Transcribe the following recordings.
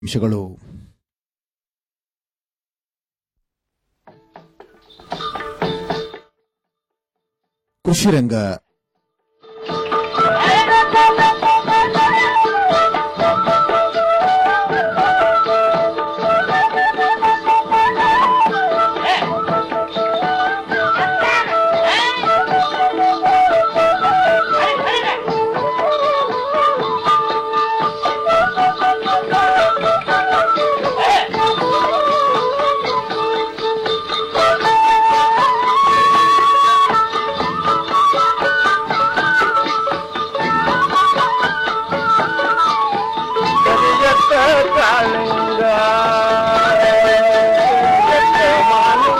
ಅಂಶಗಳು ಕೃಷಿ ರಂಗ ಕರಿಯತ್ತ ಕಾಳಿಂಗ ಕರಿಯತ್ತ ಮಾಲಿಂಗ.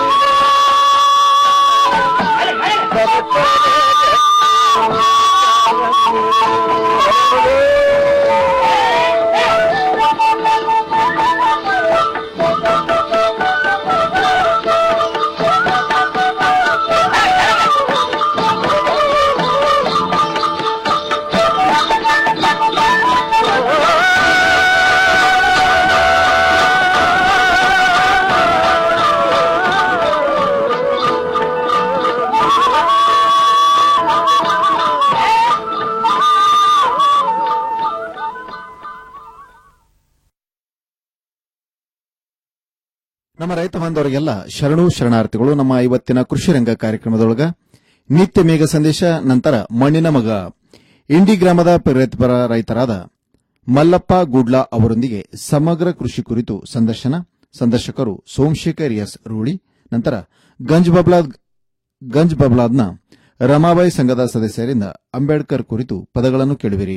ನಮ್ಮ ರೈತ ಬಾಂಧವರಿಗೆಲ್ಲ ಶರಣು ಶರಣಾರ್ಥಿಗಳು ನಮ್ಮ ಇವತ್ತಿನ ಕೃಷಿ ರಂಗ ಕಾರ್ಯಕ್ರಮದೊಳಗ ನಿತ್ಯ ಮೇಘ ಸಂದೇಶ ನಂತರ ಮಣ್ಣಿನ ಮಗ ಇಂಡಿ ಗ್ರಾಮದ ಪ್ರಗತಿಪರ ರೈತರಾದ ಮಲ್ಲಪ್ಪ ಗುಡ್ಲ ಅವರೊಂದಿಗೆ ಸಮಗ್ರ ಕೃಷಿ ಕುರಿತು ಸಂದರ್ಶನ ಸಂದರ್ಶಕರು ಸೋಮಶೇಖರ್ ಎಸ್ ರೂಳಿ ನಂತರ ಗಂಜ್ ಬಬ್ಲಾದ್ ಗಂಜ್ ಬಬ್ಲಾದ್ನ ರಮಾಬಾಯಿ ಸಂಘದ ಸದಸ್ಯರಿಂದ ಅಂಬೇಡ್ಕರ್ ಕುರಿತು ಪದಗಳನ್ನು ಕೇಳುವಿರಿ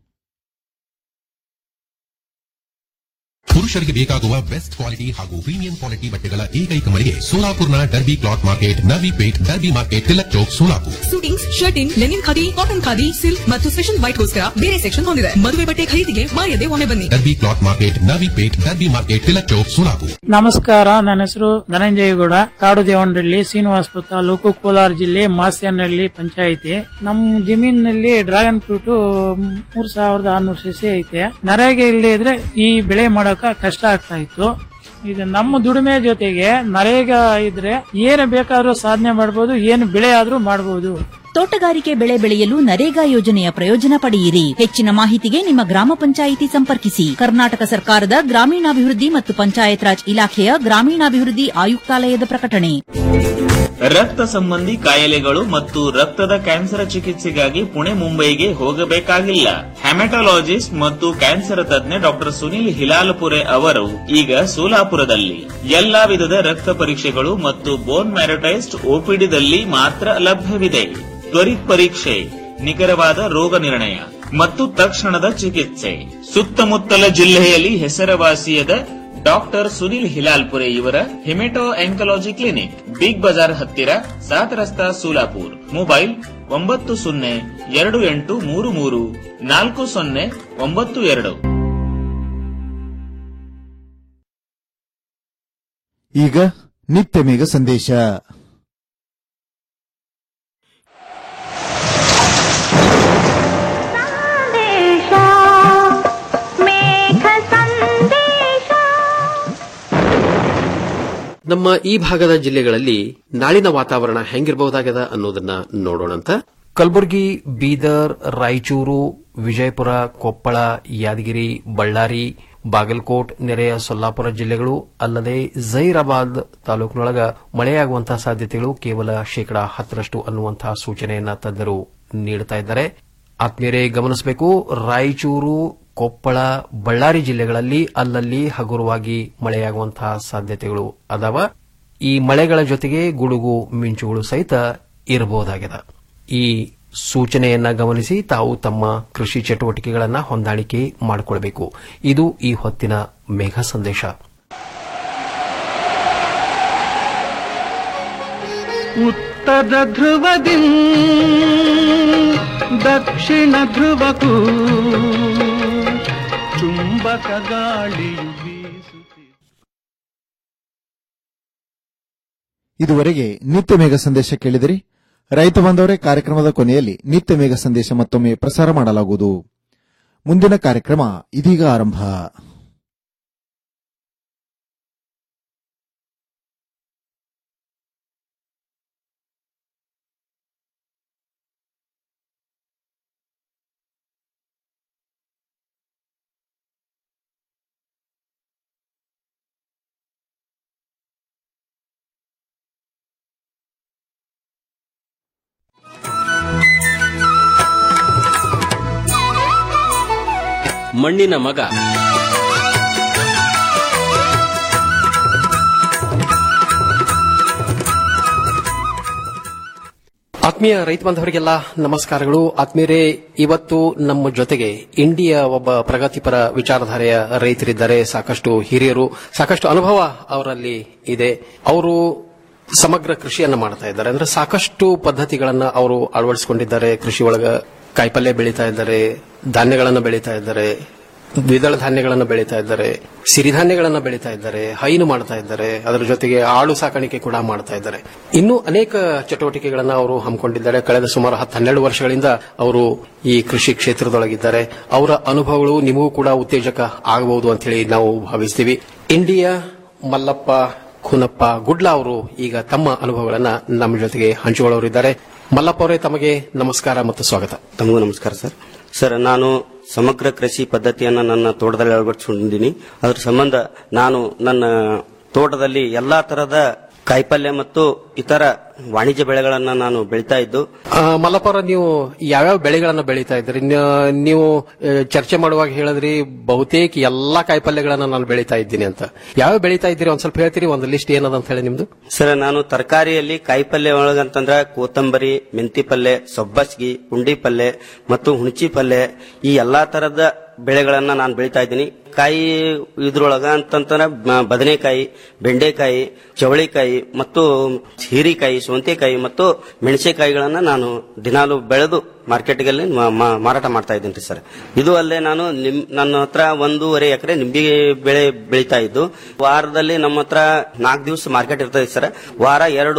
ಪುರುಷರಿಗೆ ಬೇಕಾಗುವ ಬೆಸ್ಟ್ ಕ್ವಾಲಿಟಿ ಹಾಗೂ ಪ್ರೀಮಿಯಂ ಕ್ವಾಲಿಟಿ ಬಟ್ಟೆಗಳ ಏಕೈಕ ಮಳಿಗೆ ಸೋಲಾಪುರ್ನ Derby cloth market Navi Peth Derby market Tilak Chowk Solapur suitings shirting linen khadi cotton khadi silk ಮತ್ತು ಸ್ಪೆಷಲ್ ವೈಟ್ಗೋಸ್ಕರ ಬೇರೆ ಸೆಕ್ಷನ್ ಹೊಂದಿದೆ ಮದುವೆ ಬಟ್ಟೆ ಖರೀದಿಗೆ ಮಾಯದೆ ಒಮ್ಮೆ ಬನ್ನಿ Derby cloth market Navi Peth Derby market Tilak Chowk Solapur ನಮಸ್ಕಾರ ನನ್ನ ಹೆಸರು ಧನಂಜಯಗೌಡ ಕಾಡು ದೇವನಹಳ್ಳಿ ಶ್ರೀನಿವಾಸಪುರ ತಾಲೂಕು ಕೋಲಾರ ಜಿಲ್ಲೆ ಮಾಸ್ಯನಹಳ್ಳಿ ಪಂಚಾಯಿತಿ ನಮ್ಮ ಜಮೀನಿನಲ್ಲಿ ಡ್ರ್ಯಾಗನ್ ಫ್ರೂಟ್ ಮೂರ್ ಸಾವಿರದ ಆರ್ನೂರು ಸಸಿ ಐತೆ ನರೇಗೆ ಇಲ್ಲದೆ ಇದ್ರೆ ಈ ಬೆಳೆ ಮಾಡಕ ಕಷ್ಟ ಆಗ್ತಾ ಇತ್ತು ಈಗ ನಮ್ಮ ದುಡಿಮೆ ಜೊತೆಗೆ ನರೇಗ ಇದ್ರೆ ಏನು ಬೇಕಾದ್ರೂ ಸಾಧನೆ ಮಾಡಬಹುದು ಏನು ಬೆಳೆ ಆದ್ರೂ ಮಾಡಬಹುದು ತೋಟಗಾರಿಕೆ ಬೆಳೆ ಬೆಳೆಯಲು ನರೇಗಾ ಯೋಜನೆಯ ಪ್ರಯೋಜನ ಪಡೆಯಿರಿ ಹೆಚ್ಚಿನ ಮಾಹಿತಿಗೆ ನಿಮ್ಮ ಗ್ರಾಮ ಪಂಚಾಯಿತಿ ಸಂಪರ್ಕಿಸಿ ಕರ್ನಾಟಕ ಸರ್ಕಾರದ ಗ್ರಾಮೀಣಾಭಿವೃದ್ಧಿ ಮತ್ತು ಪಂಚಾಯತ್ ರಾಜ್ ಇಲಾಖೆಯ ಗ್ರಾಮೀಣಾಭಿವೃದ್ಧಿ ಆಯುಕ್ತಾಲಯದ ಪ್ರಕಟಣೆ ರಕ್ತ ಸಂಬಂಧಿ ಕಾಯಿಲೆಗಳು ಮತ್ತು ರಕ್ತದ ಕ್ಯಾನ್ಸರ್ ಚಿಕಿತ್ಸೆಗಾಗಿ ಪುಣೆ ಮುಂಬೈಗೆ ಹೋಗಬೇಕಾಗಿಲ್ಲ ಹೆಮಟಾಲಜಿಸ್ಟ್ ಮತ್ತು ಕ್ಯಾನ್ಸರ್ ತಜ್ಞ ಡಾಕ್ಟರ್ ಸುನಿಲ್ ಹಿಲಾಲ್ಪುರೆ ಅವರು ಈಗ ಸೋಲಾಪುರದಲ್ಲಿ ಎಲ್ಲಾ ವಿಧದ ರಕ್ತ ಪರೀಕ್ಷೆಗಳು ಮತ್ತು ಬೋನ್ ಮ್ಯಾರಟೈಸ್ಡ್ ಓಪಿಡಿದಲ್ಲಿ ಮಾತ್ರ ಲಭ್ಯವಿದೆ ತ್ವರಿತ್ ಪರೀಕ್ಷೆ ನಿಖರವಾದ ರೋಗ ನಿರ್ಣಯ ಮತ್ತು ತಕ್ಷಣದ ಚಿಕಿತ್ಸೆ ಸುತ್ತಮುತ್ತಲ ಜಿಲ್ಲೆಯಲ್ಲಿ ಹೆಸರುವಾಸಿಯಾದ ಡಾಕ್ಟರ್ ಸುನಿಲ್ ಹಿಲಾಲ್ಪುರೆ ಇವರ haemato oncology clinic Big Bazaar ಹತ್ತಿರ ಸಾತ್ ರಸ್ತಾ ಸೋಲಾಪುರ್ ಮೊಬೈಲ್ ಒಂಬತ್ತು ಸೊನ್ನೆ ಎರಡು ಎಂಟು ಮೂರು ಮೂರು ನಾಲ್ಕು ಸೊನ್ನೆ ಒಂಬತ್ತು ಎರಡು ಈಗ ನಿತ್ಯ ಮೇಘ ಸಂದೇಶ ನಮ್ಮ ಈ ಭಾಗದ ಜಿಲ್ಲೆಗಳಲ್ಲಿ ನಾಳಿನ ವಾತಾವರಣ ಹೆಂಗಿರಬಹುದಾಗದ ಅನ್ನೋದನ್ನ ನೋಡೋಣಂತ ಕಲಬುರಗಿ ಬೀದರ್ ರಾಯಚೂರು ವಿಜಯಪುರ ಕೊಪ್ಪಳ ಯಾದಗಿರಿ ಬಳ್ಳಾರಿ ಬಾಗಲಕೋಟ್ ನೆರೆಯ ಸೊಲ್ಲಾಪುರ ಜಿಲ್ಲೆಗಳು ಅಲ್ಲದೆ ಜೈರಾಬಾದ್ ತಾಲೂಕಿನೊಳಗ ಮಳೆಯಾಗುವಂತಹ ಸಾಧ್ಯತೆಗಳು ಕೇವಲ ಶೇಕಡಾ ಹತ್ತರಷ್ಟು ಅನ್ನುವಂತಹ ಸೂಚನೆಯನ್ನ ತಜ್ಞರು ನೀಡುತ್ತಾ ಇದ್ದಾರೆ ಆತ್ಮೀಯರೇ ಗಮನಿಸಬೇಕು ರಾಯಚೂರು ಕೊಪ್ಪಳ ಬಳ್ಳಾರಿ ಜಿಲ್ಲೆಗಳಲ್ಲಿ ಅಲ್ಲಲ್ಲಿ ಹಗುರವಾಗಿ ಮಳೆಯಾಗುವಂತಹ ಸಾಧ್ಯತೆಗಳು ಅದಾವ ಈ ಮಳೆಗಳ ಜೊತೆಗೆ ಗುಡುಗು ಮಿಂಚುಗಳು ಸಹಿತ ಇರಬಹುದಾಗಿದೆ ಈ ಸೂಚನೆಯನ್ನ ಗಮನಿಸಿ ತಾವು ತಮ್ಮ ಕೃಷಿ ಚಟುವಟಿಕೆಗಳನ್ನ ಹೊಂದಾಣಿಕೆ ಮಾಡಿಕೊಳ್ಳಬೇಕು ಇದು ಈ ಹೊತ್ತಿನ ಮೇಘ ಸಂದೇಶ ಉತ್ತರ ಧ್ರುವದಿ ದಕ್ಷಿಣ ಧ್ರುವಕ್ಕೂ ಚುಂಬಕ ಗಾಳಿಯು ಬೀಸುತ್ತಿದೆ ಇದುವರೆಗೆ ನಿತ್ಯ ಮೇಘ ಸಂದೇಶ ಕೇಳಿದಿರಿ ರೈತ ಬಾಂಧವರೇ ಕಾರ್ಯಕ್ರಮದ ಕೊನೆಯಲ್ಲಿ ನಿತ್ಯ ಮೇಘ ಸಂದೇಶ ಮತ್ತೊಮ್ಮೆ ಪ್ರಸಾರ ಮಾಡಲಾಗುವುದು ಮುಂದಿನ ಕಾರ್ಯಕ್ರಮ ಇದೀಗ ಆರಂಭ ಮಣ್ಣಿನ ಮಗ ಆತ್ಮೀಯ ರೈತ ಬಾಂಧವರಿಗೆಲ್ಲ ನಮಸ್ಕಾರಗಳು ಆತ್ಮೀಯರೇ ಇವತ್ತು ನಮ್ಮ ಜೊತೆಗೆ ಇಂಡಿಯಾ ಒಬ್ಬ ಪ್ರಗತಿಪರ ವಿಚಾರಧಾರೆಯ ರೈತರಿದ್ದಾರೆ ಸಾಕಷ್ಟು ಹಿರಿಯರು ಸಾಕಷ್ಟು ಅನುಭವ ಅವರಲ್ಲಿ ಇದೆ ಅವರು ಸಮಗ್ರ ಕೃಷಿಯನ್ನ ಮಾಡ್ತಾ ಇದ್ದಾರೆ ಅಂದ್ರೆ ಸಾಕಷ್ಟು ಪದ್ಧತಿಗಳನ್ನ ಅವರು ಅಳವಡಿಸಿಕೊಂಡಿದ್ದಾರೆ ಕೃಷಿ ಒಳಗ ಕಾಯಿಪಲ್ಯ ಬೆಳೀತಾ ಇದ್ದಾರೆ ಧಾನ್ಯಗಳನ್ನ ಬೆಳೀತಾ ಇದ್ದಾರೆ ದ್ವಿದಳ ಧಾನ್ಯಗಳನ್ನು ಬೆಳೀತಾ ಇದ್ದಾರೆ ಸಿರಿಧಾನ್ಯಗಳನ್ನು ಬೆಳೀತಾ ಇದ್ದಾರೆ ಹೈನು ಮಾಡ್ತಾ ಇದ್ದಾರೆ ಅದರ ಜೊತೆಗೆ ಆಳು ಸಾಕಾಣಿಕೆ ಕೂಡ ಮಾಡ್ತಾ ಇದ್ದಾರೆ ಇನ್ನೂ ಅನೇಕ ಚಟುವಟಿಕೆಗಳನ್ನ ಅವರು ಹಮ್ಮಿಕೊಂಡಿದ್ದಾರೆ ಕಳೆದ ಸುಮಾರು ಹತ್ತು ಹನ್ನೆರಡು ವರ್ಷಗಳಿಂದ ಅವರು ಈ ಕೃಷಿ ಕ್ಷೇತ್ರದೊಳಗಿದ್ದಾರೆ ಅವರ ಅನುಭವಗಳು ನಿಮಗೂ ಕೂಡ ಉತ್ತೇಜಕ ಆಗಬಹುದು ಅಂತ ಹೇಳಿ ನಾವು ಭಾವಿಸ್ತೀವಿ ಇಂಡಿಯಾ ಮಲ್ಲಪ್ಪ ಖುನಪ್ಪ ಗುಡ್ಲ ಅವರು ಈಗ ತಮ್ಮ ಅನುಭವಗಳನ್ನ ನಮ್ಮ ಜೊತೆಗೆ ಹಂಚಿಕೊಳ್ಳೋರಿದ್ದಾರೆ ಮಲ್ಲಪ್ಪ ಅವರೇ ತಮಗೆ ನಮಸ್ಕಾರ ಮತ್ತು ಸ್ವಾಗತ ತಮಗೂ ನಮಸ್ಕಾರ ಸರ್ ಸರ್ ನಾನು ಸಮಗ್ರ ಕೃಷಿ ಪದ್ಧತಿಯನ್ನು ನನ್ನ ತೋಟದಲ್ಲಿ ಅಳವಡಿಸಿಕೊಂಡಿದ್ದೀನಿ ಅದರ ಸಂಬಂಧ ನಾನು ನನ್ನ ತೋಟದಲ್ಲಿ ಎಲ್ಲಾ ತರಹದ ಕಾಯಿಪಲ್ಯ ಮತ್ತು ಇತರ ವಾಣಿಜ್ಯ ಬೆಳೆಗಳನ್ನ ನಾನು ಬೆಳಿತಾ ಇದ್ದು ಆ, ಮಲ್ಲಪ್ಪ ಅವರ ನೀವು ಯಾವ್ಯಾವ ಬೆಳೆಗಳನ್ನ ಬೆಳೀತಾ ಇದ್ರಿ ನ- ನೀವು ಆ, ಚರ್ಚೆ ಮಾಡುವಾಗ ಹೇಳಿದ್ರಿ ಬಹುತೇಕ ಎಲ್ಲಾ ಕಾಯಿಪಲ್ಯಗಳನ್ನ ನಾನು ಬೆಳೀತಾ ಇದ್ದೀನಿ ಅಂತ ಯಾವ ಬೆಳೀತಾ ಇದ್ದೀರಿ ಒಂದ್ ಸ್ವಲ್ಪ ಹೇಳ್ತೀರಿ ಒಂದು ಲಿಸ್ಟ್ ಏನದ ಅಂತ ಹೇಳಿ ನಿಮ್ದು ಸರ್ ನಾನು ತರಕಾರಿಯಲ್ಲಿ ಕಾಯಿಪಲ್ಯ ಒಳಗಂತಂದ್ರ ಕೊತ್ತಂಬರಿ ಮೆಂತಿ ಪಲ್ಯ ಸಬ್ಬಸ್ಗಿ ಪುಂಡಿ ಪಲ್ಯ ಮತ್ತು ಹುಣಚಿ ಪಲ್ಯ ಈ ಎಲ್ಲಾ ತರದ ಬೆಳೆಗಳನ್ನ ನಾನು ಬೆಳಿತಾ ಇದ್ದೀನಿ ಕಾಯಿ ಇದ್ರೊಳಗ ಅಂತಂತರ ಮ- ಬದನೆಕಾಯಿ ಬೆಂಡೆಕಾಯಿ ಚವಳಿಕಾಯಿ ಮತ್ತು ಹೀರಿಕಾಯಿ ಸೌಂತೆಕಾಯಿ ಮತ್ತು ಮೆಣಸಿನಕಾಯಿಗಳನ್ನ ನಾನು ದಿನಾಲು ಬೆಳೆದು ಮಾರ್ಕೆಟ್ಗಳಲ್ಲಿ ಮ- ಮ- ಮಾರಾಟ ಮಾಡ್ತಾ ಇದ್ದೀನಿ ಸರ್ ಇದು ಅಲ್ಲದೆ ನಾನು ನಿಮ್ ನನ್ನ ಹತ್ರ ಒಂದೂವರೆ ಎಕರೆ ನಿಂಬೆ ಬೆಳೆ ಬೆಳೀತಾ ಇದ್ದು ವಾರದಲ್ಲಿ ನಮ್ಮ ಹತ್ರ ನಾಲ್ಕು ದಿವಸ ಮಾರ್ಕೆಟ್ ಇರ್ತದೆ ಸರ್ ವಾರ ಎರಡು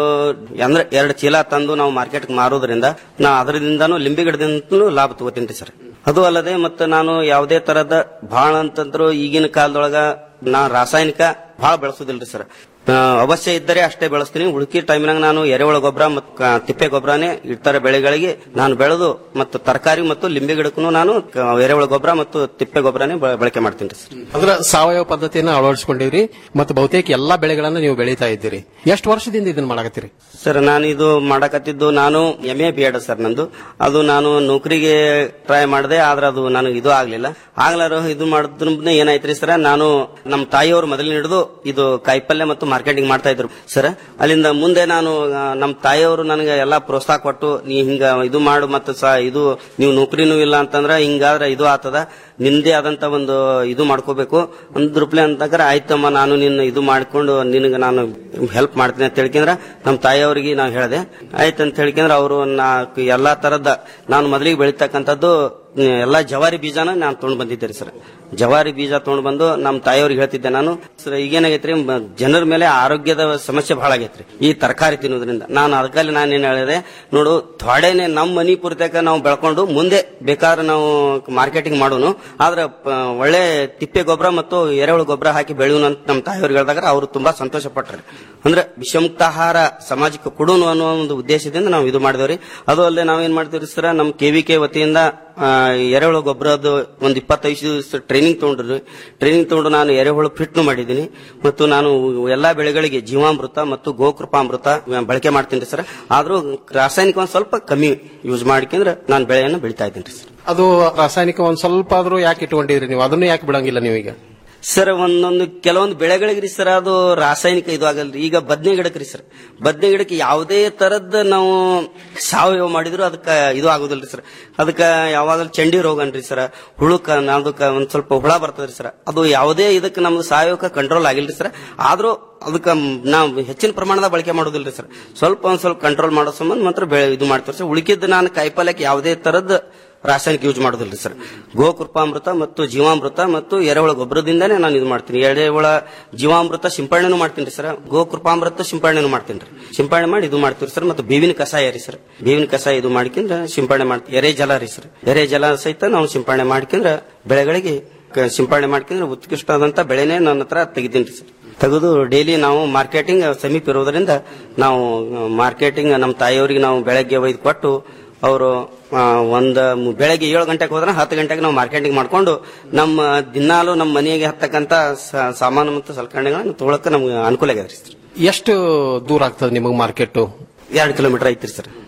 ಅಂದ್ರೆ ಎರಡು ಚೀಲ ತಂದು ನಾವು ಮಾರ್ಕೆಟ್ ಮಾರೋದ್ರಿಂದ ನಾ ಅದರಿಂದನೂ ಲಿಂಬೆ ಗಿಡದಿಂದಲೂ ಲಾಭ ತಗೋತೀನಿ ಸರ್ ಅದು ಅಲ್ಲದೆ ಮತ್ತೆ ನಾನು ಯಾವುದೇ ತರದ ಬಹಳ ಅಂತಂದ್ರು ಈಗಿನ ಕಾಲದೊಳಗ ನಾ ರಾಸಾಯನಿಕ ಬಹಳ ಬೆಳೆಸೋದಿಲ್ರಿ ಸರ್ ಆ, ಅವಶ್ಯ ಇದ್ದರೆ ಅಷ್ಟೇ ಬೆಳೆಸ್ತೀನಿ ಉಳುಕಿ ಟೈಮ್ನಾಗ ನಾನು ಎರೆಹುಳ ಗೊಬ್ಬರ ಮತ್ತು ಕ- ತಿಪ್ಪೆ ಗೊಬ್ಬರನೇ ಇತರ ಬೆಳೆಗಳಿಗೆ ನಾನು ಬೆಳೆದು ಮತ್ತು ತರಕಾರಿ ಮತ್ತು ಲಿಂಬೆ ಗಿಡಕ್ಕೂ ನಾನು ಕ- ಎರೆಹುಳ ಗೊಬ್ಬರ ಮತ್ತು ತಿಪ್ಪೆ ಗೊಬ್ಬರನೇ ಬ- ಬಳಕೆ ಮಾಡ್ತೀನಿ ಸರ್ ಅಂದ್ರೆ ಸಾವಯವ ಪದ್ಧತಿಯನ್ನ ಅಳವಡಿಸಿಕೊಂಡಿರಿ ಮತ್ತು ಬಹುತೇಕ ಎಲ್ಲಾ ಬೆಳೆಗಳನ್ನ ನೀವು ಬೆಳೀತಾ ಇದ್ದೀರಿ ಎಷ್ಟು ವರ್ಷದಿಂದ ಇದನ್ನ ಮಾಡಕತ್ತೀರಿ ಸರ್ ನಾನು ಇದು ಮಾಡಕತ್ತಿದ್ದು ನಾನು M A B Ed sir ನಂದು ಅದು ನಾನು ನೌಕರಿಗೆ ಟ್ರೈ ಮಾಡಿದೆ ಆದ್ರೆ ಅದು ನನಗೆ ಇದು ಆಗ್ಲಿಲ್ಲ ಆಗ್ಲಾರ ಇದು ಮಾಡಿದ್ರ ಏನಾಯ್ತ್ರಿ ಸರ್ ನಾನು ನಮ್ಮ ತಾಯಿಯವರು ಮೊದಲಿನ ಹಿಡಿದು ಇದು ಕಾಯಿಪಲ್ಯ ಮತ್ತು ಮಾರ್ಕೆಟಿಂಗ್ ಮಾಡ್ತಾ ಇದ್ರು ಸರ್ ಅಲ್ಲಿಂದ ಮುಂದೆ ನಾನು ಆ, ನಮ್ಮ ತಾಯಿಯವರು ನನಗೆ ಎಲ್ಲಾ ಪ್ರೋತ್ಸಾಹ ಕೊಟ್ಟು ನೀ ಹಿಂಗ ಇದು ಮಾಡು ಮತ್ತು ಸ ಇದು ನೀವು ನೌಕರಿನೂ ಇಲ್ಲ ಅಂತಂದ್ರ ಹಿಂಗಾದ್ರೆ ಇದು ಆತದ ನಿಂದೇ ಆದಂತ ಒಂದು ಇದು ಮಾಡ್ಕೋಬೇಕು ಅಂದ್ರಪ್ಲೆ ಅಂತಂದ್ರೆ ಆಯ್ತಮ್ಮ ನಾನು ನಿನ್ನ ಇದು ಮಾಡ್ಕೊಂಡು ನಿನಗೆ ನಾನು ಹೆಲ್ಪ್ ಮಾಡ್ತೀನಿ ಅಂತ ಹೇಳ್ಕೊಂಡ್ರ ನಮ್ಮ ತಾಯಿಯವರಿಗೆ ನಾವು ಹೇಳಿದೆ ಆಯ್ತು ಅಂತ ಹೇಳ್ಕೊಂಡ್ರೆ ಅವರು ನಾ ಎಲ್ಲಾ ತರದ ನಾನು ಮೊದಲಿಗೆ ಬೆಳೀತಕ್ಕಂಥದ್ದು ಹ್ಮ್, ಎಲ್ಲಾ ಜವಾರಿ ಬೀಜನ ನಾನು ತೊಗೊಂಡು ಬಂದಿದ್ದೆ ರೀ ಸರ್ ಜವಾರಿ ಬೀಜ ತೊಗೊಂಡು ಬಂದು ನಮ್ಮ ತಾಯಿಯವ್ರಿಗೆ ಹೇಳ್ತಿದ್ದೆ ನಾನು ಸರ್ ಈಗೇನಾಗೈತ್ರಿ ಮ- ಜನರ ಮೇಲೆ ಆರೋಗ್ಯದ ಸಮಸ್ಯೆ ಬಹಳ ಆಗೈತ್ರಿ ಈ ತರಕಾರಿ ತಿನ್ನೋದ್ರಿಂದ ನಾನು ಅದಕ್ಕಲ್ಲಿ ನಾನು ಏನ್ ಹೇಳಿದೆ ನೋಡು ಥೋಡೆನೆ ನಮ್ಮ ಮನಿ ಪೂರ್ತಿಯಾಗ ನಾವು ಬೆಳ್ಕೊಂಡು ಮುಂದೆ ಬೇಕಾದ್ರೆ ನಾವು ಮಾರ್ಕೆಟಿಂಗ್ ಮಾಡೋನು ಆದ್ರೆ ಪ- ಒಳ್ಳೆ ತಿಪ್ಪೆ ಗೊಬ್ಬರ ಮತ್ತು ಎರೆಹುಳು ಗೊಬ್ಬರ ಹಾಕಿ ಬೆಳೆಯೋಣ ಅಂತ ನಮ್ಮ ತಾಯಿಯವ್ರಿಗೆ ಹೇಳಿದಾಗ ಅವರು ತುಂಬಾ ಸಂತೋಷ ಪಟ್ರಿ ಅಂದ್ರೆ ವಿಷಮುಕ್ತ ಆಹಾರ ಸಮಾಜಕ್ಕೆ ಕೊಡೋನು ಅನ್ನೋ ಒಂದು ಉದ್ದೇಶದಿಂದ ನಾವು ಇದು ಮಾಡಿದೇವ್ರಿ ಅದು ಅಲ್ಲದೆ ನಾವೇನ್ ಮಾಡ್ತೀವಿ ಸರ್ ನಮ್ಮ ಕೆವಿಕೆ ವತಿಯಿಂದ ಆ, ಎರೆಹುಳು ಗೊಬ್ಬರದ್ದು ಒಂದು ಇಪ್ಪತ್ತೈದು ದಿವಸ ಟ್ರೈನಿಂಗ್ ತಗೊಂಡ್ರಿ ಟ್ರೈನಿಂಗ್ ತಗೊಂಡು ನಾನು ಎರೆಹುಳು ಫಿಟ್ನು ಮಾಡಿದ್ದೀನಿ ಮತ್ತು ನಾನು ಎಲ್ಲಾ ಬೆಳೆಗಳಿಗೆ ಜೀವಾಮೃತ ಮತ್ತು ಗೋಕೃಪಾಮೃತ ಬಳಕೆ ಮಾಡ್ತೀನಿ ಸರ್ ಆದ್ರೂ ರಾಸಾಯನಿಕ ಒಂದ್ ಸ್ವಲ್ಪ ಕಮ್ಮಿ ಯೂಸ್ ಮಾಡ್ಕೊಂಡ್ರೆ ನಾನು ಬೆಳೆಯನ್ನು ಬೆಳಿತಾ ಇದ್ದೀನಿ ಸರ್ ಅದು ರಾಸಾಯನಿಕ ಒಂದ್ ಸ್ವಲ್ಪ ಆದ್ರೂ ಯಾಕೆ ಇಟ್ಕೊಂಡಿದ್ರಿ ನೀವು ಅದನ್ನು ಯಾಕೆ ಬಿಡಂಗಿಲ್ಲ ನೀವೀಗ ಸರ್ ಒಂದೊಂದು ಕೆಲವೊಂದು ಬೆಳೆಗಳಿಗೆ ರೀ ಸರ್ ಅದು ರಾಸಾಯನಿಕ ಇದು ಆಗಲ್ರಿ ಈಗ ಬದ್ನೆ ಗಿಡಕ್ಕೆ ರೀ ಸರ್ ಬದ್ನೆ ಗಿಡಕ್ಕೆ ಯಾವುದೇ ತರದ್ ನಾವು ಸಾವಯವ ಮಾಡಿದ್ರು ಅದಕ್ಕೆ ಇದು ಆಗುದಿಲ್ರಿ ಸರ್ ಅದಕ್ಕೆ ಯಾವಾಗಲೂ ಚಂಡಿ ರೋಗ ಅನ್ರಿ ಸರ್ ಹುಳುಕ ಅದಕ್ಕೆ ಒಂದ್ ಸ್ವಲ್ಪ ಹುಳ ಬರ್ತದ್ರಿ ಸರ್ ಅದು ಯಾವುದೇ ಇದಕ್ಕೆ ನಮ್ದು ಸಾವಯವಕ್ಕೆ ಕಂಟ್ರೋಲ್ ಆಗಿಲ್ರಿ ಸರ್ ಆದ್ರೂ ಅದಕ್ಕೆ ನಾವು ಹೆಚ್ಚಿನ ಪ್ರಮಾಣದ ಬಳಕೆ ಮಾಡೋದಿಲ್ರಿ ಸರ್ ಸ್ವಲ್ಪ ಒಂದ್ ಸ್ವಲ್ಪ ಕಂಟ್ರೋಲ್ ಮಾಡೋ ಸಂಬಂಧ ಮಾತ್ರ ಬೆಳೆ ಇದು ಮಾಡ್ತೀವಿ ಸರ್ ಉಳಿಕಿದ್ದು ನಾನು ಕಾಯಿಪಲ್ಯಕ್ಕೆ ಯಾವುದೇ ತರದ್ ರಾಸಾಯನಿಕ ಯೂಸ್ ಮಾಡೋದಿಲ್ರಿ ಸರ್ ಗೋಕೃಪಾಮೃತ ಮತ್ತು ಜೀವಾಮೃತ ಮತ್ತು ಎರೆಹುಳ ಗೊಬ್ಬರದಿಂದಾನೇ ನಾನು ಇದು ಮಾಡ್ತೀನಿ ಎರೆಹುಳ ಜೀವಾಮೃತ ಸಿಂಪಡಣೆನೂ ಮಾಡ್ತೀನಿ ಸರ್ ಗೋಕೃಪಾಮೃತ ಸಿಂಪಡಣೆನೂ ಮಾಡ್ತೀನಿ ರೀ ಸಿಂಪಡಣೆ ಮಾಡಿ ಇದು ಮಾಡ್ತೀವಿ ಸರ್ ಮತ್ತು ಬೇವಿನ ಕಷಾಯ ರೀ ಸರ್ ಬೇವಿನ ಕಷಾಯ ಇದು ಮಾಡ್ಕೊಂಡ್ರೆ ಸಿಂಪಡಣೆ ಮಾಡ್ತೀವಿ ಎರೆ ಜಲ ರೀ ಸರ್ ಎರೆ ಜಲ ಸಹಿತ ನಾವು ಸಿಂಪಡಣೆ ಮಾಡ್ಕೊಂಡ್ರೆ ಬೆಳೆಗಳಿಗೆ ಕ- ಸಿಂಪಡಣೆ ಮಾಡ್ಕೊಂಡ್ರೆ ಉತ್ಕೃಷ್ಟವಾದಂತ ಬೆಳೆನೇ ನನ್ನ ಹತ್ರ ತೆಗಿತೀನಿ ರೀ ಸರ್ ತೆಗೆದು ಡೈಲಿ ನಾವು ಮಾರ್ಕೆಟಿಂಗ್ ಸಮೀಪ ಇರೋದ್ರಿಂದ ನಾವು ಮಾರ್ಕೆಟಿಂಗ್ ನಮ್ಮ ತಾಯಿಯವರಿಗೆ ನಾವು ಬೆಳಗ್ಗೆ ಒಯ್ದು ಕೊಟ್ಟು ಅವರು ಒಂದ್ ಮು- ಬೆಳಗ್ಗೆ ಏಳು ಗಂಟೆಗೆ ಹೋದ್ರೆ ಹತ್ತು ಗಂಟೆಗೆ ನಾವು ಮಾರ್ಕೆಟಿಂಗ್ ಮಾಡ್ಕೊಂಡು ನಮ್ಮ ದಿನಾಲು ನಮ್ಮ ಮನೆಗೆ ಹತ್ತಕ್ಕಂತ ಸ- ಸಾಮಾನು ಮತ್ತು ಸಲಕರಣೆಗಳನ್ನ ತೊಗೊಳಕ್ಕೆ ನಮ್ಗೆ ಅನುಕೂಲ ಆಗ್ಯದ ರೀ ಸರ್ ಎಷ್ಟು ದೂರ ಆಗ್ತದೆ ನಿಮಗೆ ಮಾರ್ಕೆಟ್ ಎರಡು ಕಿಲೋಮೀಟರ್ ಐತ್ರಿ ಸರ್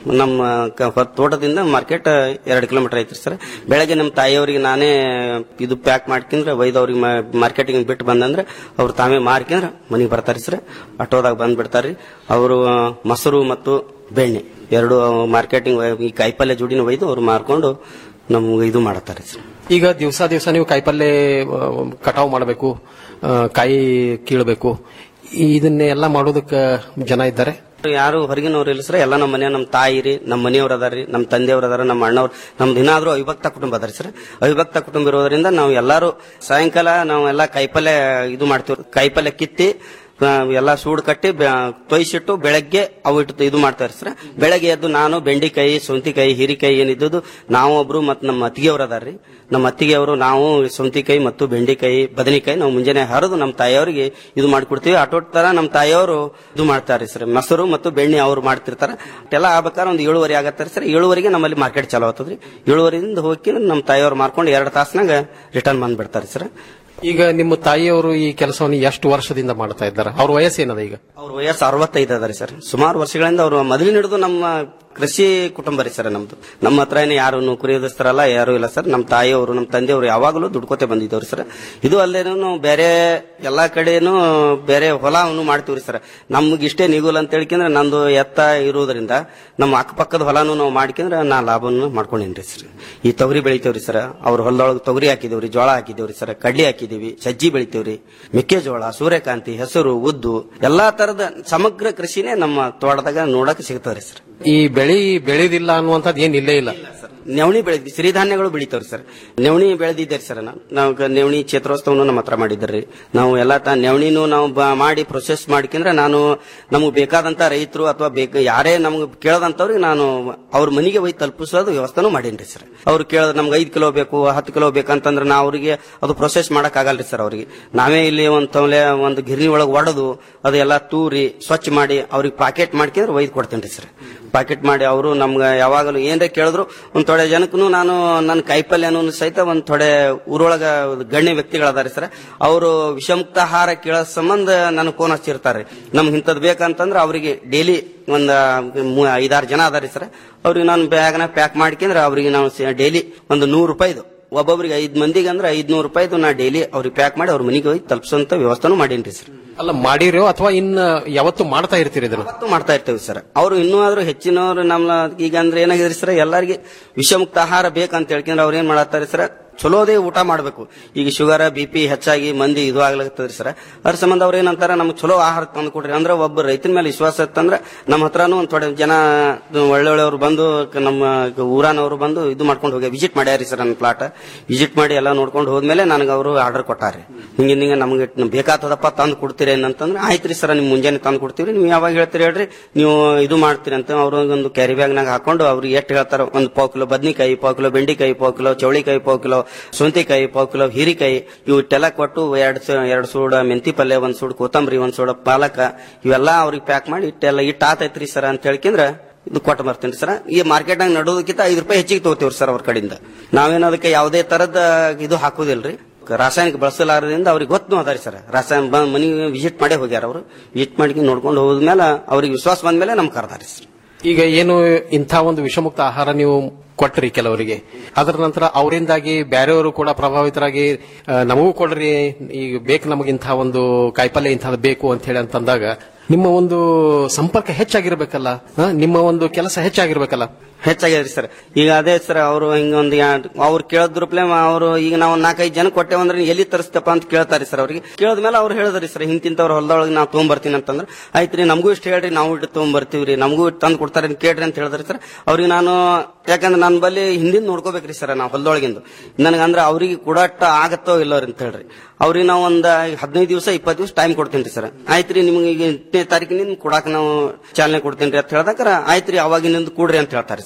ನಮ್ಮ ಕ- ಹೊ- ತೋಟದಿಂದ ಮಾರ್ಕೆಟ್ ಎರಡು ಕಿಲೋಮೀಟರ್ ಐತ್ರಿ ಸರ್ ಬೆಳಗ್ಗೆ ನಮ್ಮ ತಾಯಿಯವರಿಗೆ ನಾನೇ ಇದು ಪ್ಯಾಕ್ ಮಾಡ್ಕೊಂಡ್ರೆ ಒಯ್ದು ಅವ್ರಿಗೆ ಮಾರ್ಕೆಟಿಂಗ್ ಬಿಟ್ಟು ಬಂದಂದ್ರೆ ಅವ್ರು ತಾವೇ ಮಾರ್ಕೊಂಡ್ರೆ ಮನೆಗೆ ಬರ್ತಾರೆ ಸರ್ ಆಟೋದಾಗ ಬಂದ್ ಬಿಡ್ತಾರ್ರಿ ಅವರು ಮೊಸರು ಮತ್ತು ಬೆಣ್ಣೆ ಎರಡು ಮಾರ್ಕೆಟಿಂಗ್ ಈ ಕಾಯಿಪಲ್ಯ ಜೋಡಿನ ಒಯ್ದು ಅವ್ರು ಮಾರ್ಕೊಂಡು ನಮ್ಗೆ ಇದು ಮಾಡತ್ತಾರೆ ಸರ್ ಈಗ ದಿವಸ ದಿವಸ ನೀವು ಕಾಯಿಪಲ್ಲೆ ಆ, ಕಟಾವು ಮಾಡಬೇಕು ಆ, ಕಾಯಿ ಕೀಳಬೇಕು ಇದನ್ನೆಲ್ಲ ಮಾಡೋದಕ್ಕೆ ಜನ ಇದ್ದಾರೆ ಯಾರು ಹೊರಗಿನವ್ರು ಇಲ್ಲ ಸರ್ ಎಲ್ಲ ನಮ್ಮ ಮನೆ ನಮ್ಮ ತಾಯಿ ರೀ ನಮ್ಮ ಮನೆಯವ್ರು ಅದಾರಿ ನಮ್ಮ ತಂದೆಯವ್ರು ಅದಾರ ನಮ್ಮ ಅಣ್ಣವ್ರು ನಮ್ದು ಏನಾದ್ರೂ ಅವಿಭಕ್ತ ಕುಟುಂಬ ಅದಾರಿ ಸರ್ ಅವಿಭಕ್ತ ಕುಟುಂಬ ಇರೋದ್ರಿಂದ ನಾವು ಎಲ್ಲಾರು ಸಾಯಂಕಾಲ ನಾವು ಎಲ್ಲ ಕಾಯಿಪಲ್ಯ ಇದು ಮಾಡ್ತೀವಿ ಕಾಯಿಪಲ್ಯ ಕಿತ್ತಿ ಆ, ಎಲ್ಲ ಸೂಡ್ ಕಟ್ಟಿ ಬೆ- ತೊಯ್ಸಿಟ್ಟು ಬೆಳಗ್ಗೆ ಅವು ಇಟ್ಟು ಇದು ಮಾಡ್ತಾರೆ ಸರ್ ಬೆಳಗ್ಗೆ ಎದ್ದು ನಾನು ಬೆಂಡಿಕಾಯಿ ಸೌಂತಿಕಾಯಿ ಹೀರಿಕಾಯಿ ಏನಿದ್ದು ನಾವು ಒಬ್ರು ಮತ್ತು ನಮ್ಮ ಅತ್ತಿಗೆಯವ್ರು ಅದಾರ್ರಿ ನಮ್ಮ ಅತ್ತಿಗೆಯವರು ನಾವು ಸೌಂತಿಕಾಯಿ ಮತ್ತು ಬೆಂಡಿಕಾಯಿ ಬದನೆಕಾಯಿ ನಾವು ಮುಂಜಾನೆ ಹರಿದು ನಮ್ಮ ತಾಯಿಯವರಿಗೆ ಇದು ಮಾಡ್ಕೊಡ್ತೀವಿ ಆಟೋಟ್ ತರ ನಮ್ಮ ತಾಯಿಯವರು ಇದು ಮಾಡ್ತಾರೆ ಸರ್ ಮೊಸರು ಮತ್ತು ಬೆಣ್ಣೆ ಅವ್ರು ಮಾಡ್ತಿರ್ತಾರೆ ಎಲ್ಲ ಆಗ್ಬೇಕಾದ್ರೆ ಒಂದು ಏಳುವರೆ ಆಗತ್ತಾರೆ ಸರ್ ಏಳುವರೆಗೆ ನಮ್ಮಲ್ಲಿ ಮಾರ್ಕೆಟ್ ಚಾಲು ಆಗ್ತದ್ರಿ ಏಳುವರೆಯಿಂದ ಹೋಗಿ ನಮ್ಮ ತಾಯಿಯವ್ರು ಮಾರ್ಕೊಂಡು ಎರಡು ತಾಸ್ನಾಗ ರಿಟರ್ನ್ ಬಂದ್ಬಿಡ್ತಾರೆ ಸರ್ ಈಗ ನಿಮ್ಮ ತಾಯಿಯವರು ಈ ಕೆಲಸವನ್ನು ಎಷ್ಟು ವರ್ಷದಿಂದ ಮಾಡ್ತಾ ಇದ್ದಾರೆ ಅವ್ರ ವಯಸ್ಸೇನದ ಈಗ ಅವ್ರ ವಯಸ್ಸು ಅರವತ್ತೈದು ಅದಾರಿ ಸರ್ ಸುಮಾರು ವರ್ಷಗಳಿಂದ ಅವರು ಮೊದಲಿನ ಹಿಡಿದು ನಮ್ಮ ಕೃಷಿ ಕುಟುಂಬ ರೀ ಸರ್ ನಮ್ದು ನಮ್ಮ ಹತ್ರ ಏನು ಯಾರು ನೌಕರಿ ಎದುರಿಸ್ತಾರಲ್ಲ ಯಾರು ಇಲ್ಲ ಸರ್ ನಮ್ಮ ತಾಯಿಯವರು ನಮ್ಮ ತಂದೆಯವರು ಯಾವಾಗಲೂ ದುಡ್ಕೋತೆ ಬಂದಿದ್ದವ್ರಿ ಸರ್ ಇದು ಅಲ್ಲೇನು ನಾವು ಬೇರೆ ಎಲ್ಲಾ ಕಡೆನೂ ಬೇರೆ ಹೊಲವನ್ನು ಮಾಡ್ತೀವ್ರಿ ಸರ್ ನಮ್ಗೆ ಇಷ್ಟೇ ನಿಗುಲ್ ಅಂತ ಹೇಳ್ಕೊಂಡ್ರೆ ನಂದು ಎತ್ತ ಇರೋದ್ರಿಂದ ನಮ್ಮ ಅಕ್ಕಪಕ್ಕದ ಹೊಲನು ನಾವು ಮಾಡ್ಕೊಂಡ್ರೆ ನಾ ಲಾಭವನ್ನು ಮಾಡ್ಕೊಂಡೇನ್ರಿ ಸರ್ ಈ ತೊಗರಿ ಬೆಳಿತೇವ್ರಿ ಸರ್ ಅವ್ರ ಹೊಲದೊಳಗೆ ತೊಗರಿ ಹಾಕಿದೇವ್ರಿ ಜೋಳ ಹಾಕಿದೇವ್ರಿ ಸರ್ ಕಡ್ಲಿ ಹಾಕಿದೀವಿ ಸಜ್ಜಿ ಬೆಳಿತೇವ್ರಿ ಮೆಕ್ಕೆಜೋಳ ಸೂರ್ಯಕಾಂತಿ ಹೆಸರು ಉದ್ದು ಎಲ್ಲಾ ತರದ ಸಮಗ್ರ ಕೃಷಿನೇ ನಮ್ಮ ತೋಟದಾಗ ನೋಡಕ್ ಸಿಗ್ತದ್ರಿ ಸರ್ ಈ ಬೆಳಿ ಬೆಳೆದಿಲ್ಲ ಅನ್ನುವಂಥದ್ದು ಏನ್ ಇಲ್ಲೇ ಇಲ್ಲ ನವಣಿ ಬೆಳೆದ್ವಿ ಸಿರಿಧಾನ್ಯಗಳು ಬೆಳಿತಾವ್ರಿ ಸರ್ ನವಣಿ ಬೆಳೆದಿದ್ದೇರಿ ಸರ್ ನಾವು ನಾವು ಗ- ನವಣಿ ಕ್ಷೇತ್ರೋತ್ಸವನು ನಮ್ಮ ಹತ್ರ ಮಾಡಿದ್ರಿ ನಾವು ಎಲ್ಲಾ ತ ನವಣಿನೂ ನಾವು ಬ- ಮಾಡಿ ಪ್ರೊಸೆಸ್ ಮಾಡ್ಕೊಂಡ್ರೆ ನಾನು ನಮಗೆ ಬೇಕಾದಂತ ರೈತರು ಅಥವಾ ಬೇಕ ಯಾರೇ ನಮ್ಗೆ ಕೇಳದಂತವ್ರಿಗೆ ನಾನು ಅವ್ರ ಮನೆಗೆ ಹೋಗಿ ತಲುಪಿಸೋದು ವ್ಯವಸ್ಥೆನೂ ಮಾಡೇನ್ರಿ ಸರ್ ಅವ್ರು ಕೇಳ ನಮ್ಗೆ ಐದು ಕಿಲೋ ಬೇಕು ಹತ್ತು ಕಿಲೋ ಬೇಕಂತಂದ್ರೆ ನಾವು ಅವರಿಗೆ ಅದು ಪ್ರೊಸೆಸ್ ಮಾಡಕ್ ಆಗಲ್ರಿ ಸರ್ ಅವರಿಗೆ ನಾವೇ ಇಲ್ಲಿ ಒಂದು ತೊಲೆ ಒಂದು ಗಿರಣಿ ಒಳಗೆ ಒಡೆದು ಅದೆಲ್ಲ ತೂರಿ ಸ್ವಚ್ಛ ಮಾಡಿ ಅವ್ರಿಗೆ ಪಾಕೆಟ್ ಮಾಡ್ಕೊಂಡ್ರೆ ಒಯ್ದು ಕೊಡ್ತೇನೆ ಸರ್ ಪಾಕೆಟ್ ಮಾಡಿ ಅವರು ನಮ್ಗೆ ಯಾವಾಗಲೂ ಏನ್ರ ಕೇಳಿದ್ರು ಒಂದ್ ಥೊಡೆ ಜನಕ್ಕೂ ನಾನು ನನ್ನ ಕಾಯಿಪಲ್ಯನೂ ಸಹಿತ ಒಂದ್ ಥೊಡೆ ಊರೊಳಗ ಗಣ್ಯ ವ್ಯಕ್ತಿಗಳದಾರೆ ಸರ್ ಅವರು ವಿಷಮುಕ್ತ ಆಹಾರ ಕೇಳೋ ಸಂಬಂಧ ನನಗೆ ಫೋನ್ ಹಚ್ಚಿರ್ತಾರೆ ನಮ್ಗೆ ಇಂಥದ್ದು ಬೇಕಂತಂದ್ರೆ ಅವರಿಗೆ ಡೈಲಿ ಒಂದ್ ಮೂ- ಐದಾರು ಜನ ಅದಾರಿ ಸರ್ ಅವ್ರಿಗೆ ನಾನು ಬ್ಯಾಗ್ನ ಪ್ಯಾಕ್ ಮಾಡ್ಕೊಂಡ್ರೆ ಅವ್ರಿಗೆ ನಾವು ಡೈಲಿ ಒಂದು ನೂರು ರೂಪಾಯಿದು ಒಬ್ಬೊಬ್ರಿಗೆ ಐದ್ ಮಂದಿಗೆ ಅಂದ್ರೆ ಐದ್ನೂರು ರೂಪಾಯಿದು ನಾ ಡೈಲಿ ಅವ್ರಿಗೆ ಪ್ಯಾಕ್ ಮಾಡಿ ಅವ್ರ ಮನೆಗೆ ಹೋಗಿ ತಲುಪಿಸೋಂತ ವ್ಯವಸ್ಥೆನೂ ಮಾಡೇನ್ರಿ ಸರ್ ಅಲ್ಲ ಮಾಡಿರೋ ಅಥವಾ ಇನ್ನ ಯಾವತ್ತು ಮಾಡ್ತಾ ಇರ್ತೀರಿ ಇದನ್ನ ಯಾವತ್ತೂ ಮಾಡ್ತಾ ಇರ್ತೇವೆ ಸರ್ ಅವರು ಇನ್ನೂ ಆದ್ರೂ ಹೆಚ್ಚಿನವರು ನಮ್ಮ ಈಗ ಅಂದ್ರೆ ಏನಾಗಿದ್ರಿ ಸರ್ ಎಲ್ಲರಿಗೆ ವಿಷಮುಕ್ತ ಆಹಾರ ಬೇಕಂತ ಹೇಳ್ಕೊಂಡ್ರೆ ಅವ್ರು ಏನ್ ಮಾಡತ್ತಾರೆ ಸರ್ ಚಲೋದೇ ಊಟ ಮಾಡಬೇಕು ಈಗ ಶುಗರ್ ಬಿ ಪಿ ಹೆಚ್ಚಾಗಿ ಮಂದಿ ಇದು ಆಗ್ಲತ್ತದ್ರಿ ಸರ್ ಅದ್ರ ಸಂಬಂಧ ಅವ್ರು ಏನಂತಾರ ನಮ್ಗೆ ಚಲೋ ಆಹಾರ ತಂದು ಕೊಡ್ರಿ ಅಂದ್ರೆ ಒಬ್ಬ ರೈತನ ಮೇಲೆ ವಿಶ್ವಾಸ ಇತ್ತಂದ್ರೆ ನಮ್ಮ ಹತ್ರನೂ ಒಂದ್ ಥೋಡೆ ಜನ ಒಳ್ಳೊಳ್ಳೆಯವರು ಬಂದು ಕ- ನಮ್ಮ ಊರಾನವರು ಬಂದು ಇದು ಮಾಡ್ಕೊಂಡು ಹೋಗಿ ವಿಸಿಟ್ ಮಾಡ್ಯಾರಿ ಸರ್ ನನ್ನ ಪ್ಲಾಟ್ ವಿಸಿಟ್ ಮಾಡಿ ಎಲ್ಲ ನೋಡ್ಕೊಂಡು ಹೋದ್ಮೇಲೆ ನನಗೆ ಅವರು ಆರ್ಡರ್ ಕೊಟ್ಟಾರೆ ಹಿಂಗೆ ಹಿಂಗೆ ನಮ್ಗೆ ಬೇಕಾಗ್ತದಪ್ಪ ತಂದು ಕೊಡ್ತೀರಿ ಅಂತಂದ್ರೆ ಆಯ್ತ್ರಿ ಸರ್ ನಿಮ್ ಮುಂಜಾನೆ ತಂದು ಕೊಡ್ತೀವಿ ನೀವು ಯಾವಾಗ ಹೇಳ್ತೀರಿ ಹೇಳ್ರಿ ನೀವು ಇದು ಮಾಡ್ತೀರಿ ಅಂತ ಅವ್ರು ಒಂದು ಕ್ಯಾರಿ ಬ್ಯಾಗ್ನಾಗ ಹಾಕೊಂಡು ಅವ್ರಿಗೆ ಎಷ್ಟು ಹೇಳ್ತಾರ ಒಂದು ಪಾವ್ ಕಿಲೋ ಬದ್ನಿಕಾಯಿ ಪಾವ್ ಕಿಲೋ ಬೆಂಡಿಕಾಯಿ ಪಾವ್ ಕಿಲೋ ಚೌಳಿಕಾಯಿ ಪಾವ್ ಕಿಲೋ ಸೌಂತಿಕಾಯಿ ಪಾವ್ ಕಿಲೋ ಹೀರಿಕಾಯಿ ಇವು ಇಟ್ಟೆಲ್ಲ ಕೊಟ್ಟು ಎರಡ್ ಎರಡು ಸೂಡ ಮೆಂತಿ ಪಲ್ಯ ಒಂದ್ ಸೂಡ್ ಕೊತ್ತಂಬರಿ ಒಂದ್ ಸೂಡ ಪಾಲಕ ಇವೆಲ್ಲ ಅವ್ರಿಗೆ ಪ್ಯಾಕ್ ಮಾಡಿ ಇಟ್ಟೆಲ್ಲ ಇಟ್ಟು ಆತೈತ್ರಿ ಸರ್ ಅಂತ ಹೇಳ್ಕೊಂಡ್ರೆ ಇದು ಕೊಟ್ಟು ಬರ್ತೀನಿ ಸರ್ ಈ ಮಾರ್ಕೆಟ್ನಾಗ ನಡೋದಕ್ಕಿಂತ ಐದು ರೂಪಾಯಿ ಹೆಚ್ಚಿಗೆ ತಗೋತೀವ್ರಿ ಸರ್ ಅವ್ರ ಕಡೆಯಿಂದ ನಾವೇನು ಅದಕ್ಕೆ ಯಾವುದೇ ತರದ ಇದು ಹಾಕೋದಿಲ್ರಿ ರಾಸಾಯನಿಕ ಬಳಸಲಾರದಿಂದ ಅವ್ರಿಗೆ ಗೊತ್ತು ಅದಾರಿ ಸರ್ ರಾಸಾಯನ ಬಂದ್ ಮನೆಗೆ ವಿಸಿಟ್ ಮಾಡೇ ಹೋಗ್ಯಾರ ಅವರು ವಿಸಿಟ್ ಮಾಡಿ ನೋಡ್ಕೊಂಡು ಹೋದ್ಮೇಲೆ ಅವ್ರಿಗೆ ವಿಶ್ವಾಸ ಬಂದ್ಮೇಲೆ ನಮ್ಗೆ ಕರ್ದಾರಿ ಸರ್ ಈಗ ಏನು ಇಂಥ ಒಂದು ವಿಷಮುಕ್ತ ಆಹಾರ ನೀವು ಕೊಟ್ರಿ ಕೆಲವರಿಗೆ ಅದರ ನಂತರ ಅವರಿಂದಾಗಿ ಬೇರೆಯವರು ಕೂಡ ಪ್ರಭಾವಿತರಾಗಿ ಆ, ನಮಗೂ ಕೊಡ್ರಿ ಈಗ ಬೇಕು ನಮಗೆ ಇಂಥ ಒಂದು ಕಾಯಿಪಲ್ಯ ಇಂಥದ್ದು ಬೇಕು ಅಂತ ಹೇಳಿ ಅಂತಂದಾಗ ನಿಮ್ಮ ಒಂದು ಸಂಪರ್ಕ ಹೆಚ್ಚಾಗಿರ್ಬೇಕಲ್ಲ ಆ, ನಿಮ್ಮ ಒಂದು ಕೆಲಸ ಹೆಚ್ಚಾಗಿರ್ಬೇಕಲ್ಲ ಹೆಚ್ಚಾಗ್ಯದ್ರಿ ಸರ್ ಈಗ ಅದೇ ಸರ್ ಅವರು ಹಿಂಗ ಒಂದು ಅವ್ರು ಕೇಳಿದ್ರುಪ್ಲೆ ಅವರು ಈಗ ನಾವು ನಾಲ್ಕೈದು ಜನ ಕೊಟ್ಟೇವ ಅಂದ್ರೆ ಎಲ್ಲಿ ತರಿಸ್ತಪ್ಪ ಅಂತ ಕೇಳ್ತಾರೆ ಸರ್ ಅವ್ರಿಗೆ ಕೇಳಿದ್ಮೇಲೆ ಅವ್ರು ಹೇಳಿದ್ರಿ ಸರ್ ಹಿಂತಿಂತವ್ರ ಹೊಲದೊಳಗೆ ನಾವು ತೊಗೊಂಬರ್ತೀನಿ ಅಂತಂದ್ರೆ ಆಯ್ತ್ರಿ ನಮಗೂ ಇಷ್ಟು ಹೇಳ್ರಿ ನಾವು ಇಟ್ಟು ತೊಗೊಂಬರ್ತೀವ್ರಿ ನಮಗೂ ಇಟ್ಟು ತಂದು ಕೊಡ್ತಾರೆ ಅಂತ ಕೇಳ್ರಿ ಅಂತ ಹೇಳಿದ್ರಿ ಸರ್ ಅವ್ರಿಗೆ ನಾನು ಯಾಕಂದ್ರೆ ನನ್ನ ಬಲ್ಲಿ ಹಿಂದಿನ ನೋಡ್ಕೋಬೇಕ್ರಿ ಸರ್ ನಾವು ಹೊಲದೊಳಗಿಂದು ನನಗಂದ್ರೆ ಅವ್ರಿಗೆ ಕೊಡಟ್ಟ ಆಗತ್ತೋ ಇಲ್ಲೋ ಅಂತ ಹೇಳ್ರಿ ಅವ್ರಿಗೆ ನಾವು ಒಂದ್ ಹದಿನೈದು ದಿವಸ ಇಪ್ಪತ್ತು ದಿವಸ ಟೈಮ್ ಕೊಡ್ತೀನಿ ಸರ್ ಆಯ್ತ್ರಿ ನಿಮ್ಗೆ ಈಗ ಎಂಟನೇ ತಾರೀಕಿನಿಂದ ಕೊಡಾಕ ನಾವು ಚಾಲನೆ ಕೊಡ್ತೀನಿ ಅಂತ ಹೇಳ್ದಾಕರ ಆಯ್ತ್ರಿ ಅವಾಗಿನಿಂದ ಕೂಡ್ರಿ ಅಂತ ಹೇಳ್ತಾರೆ ಸರ್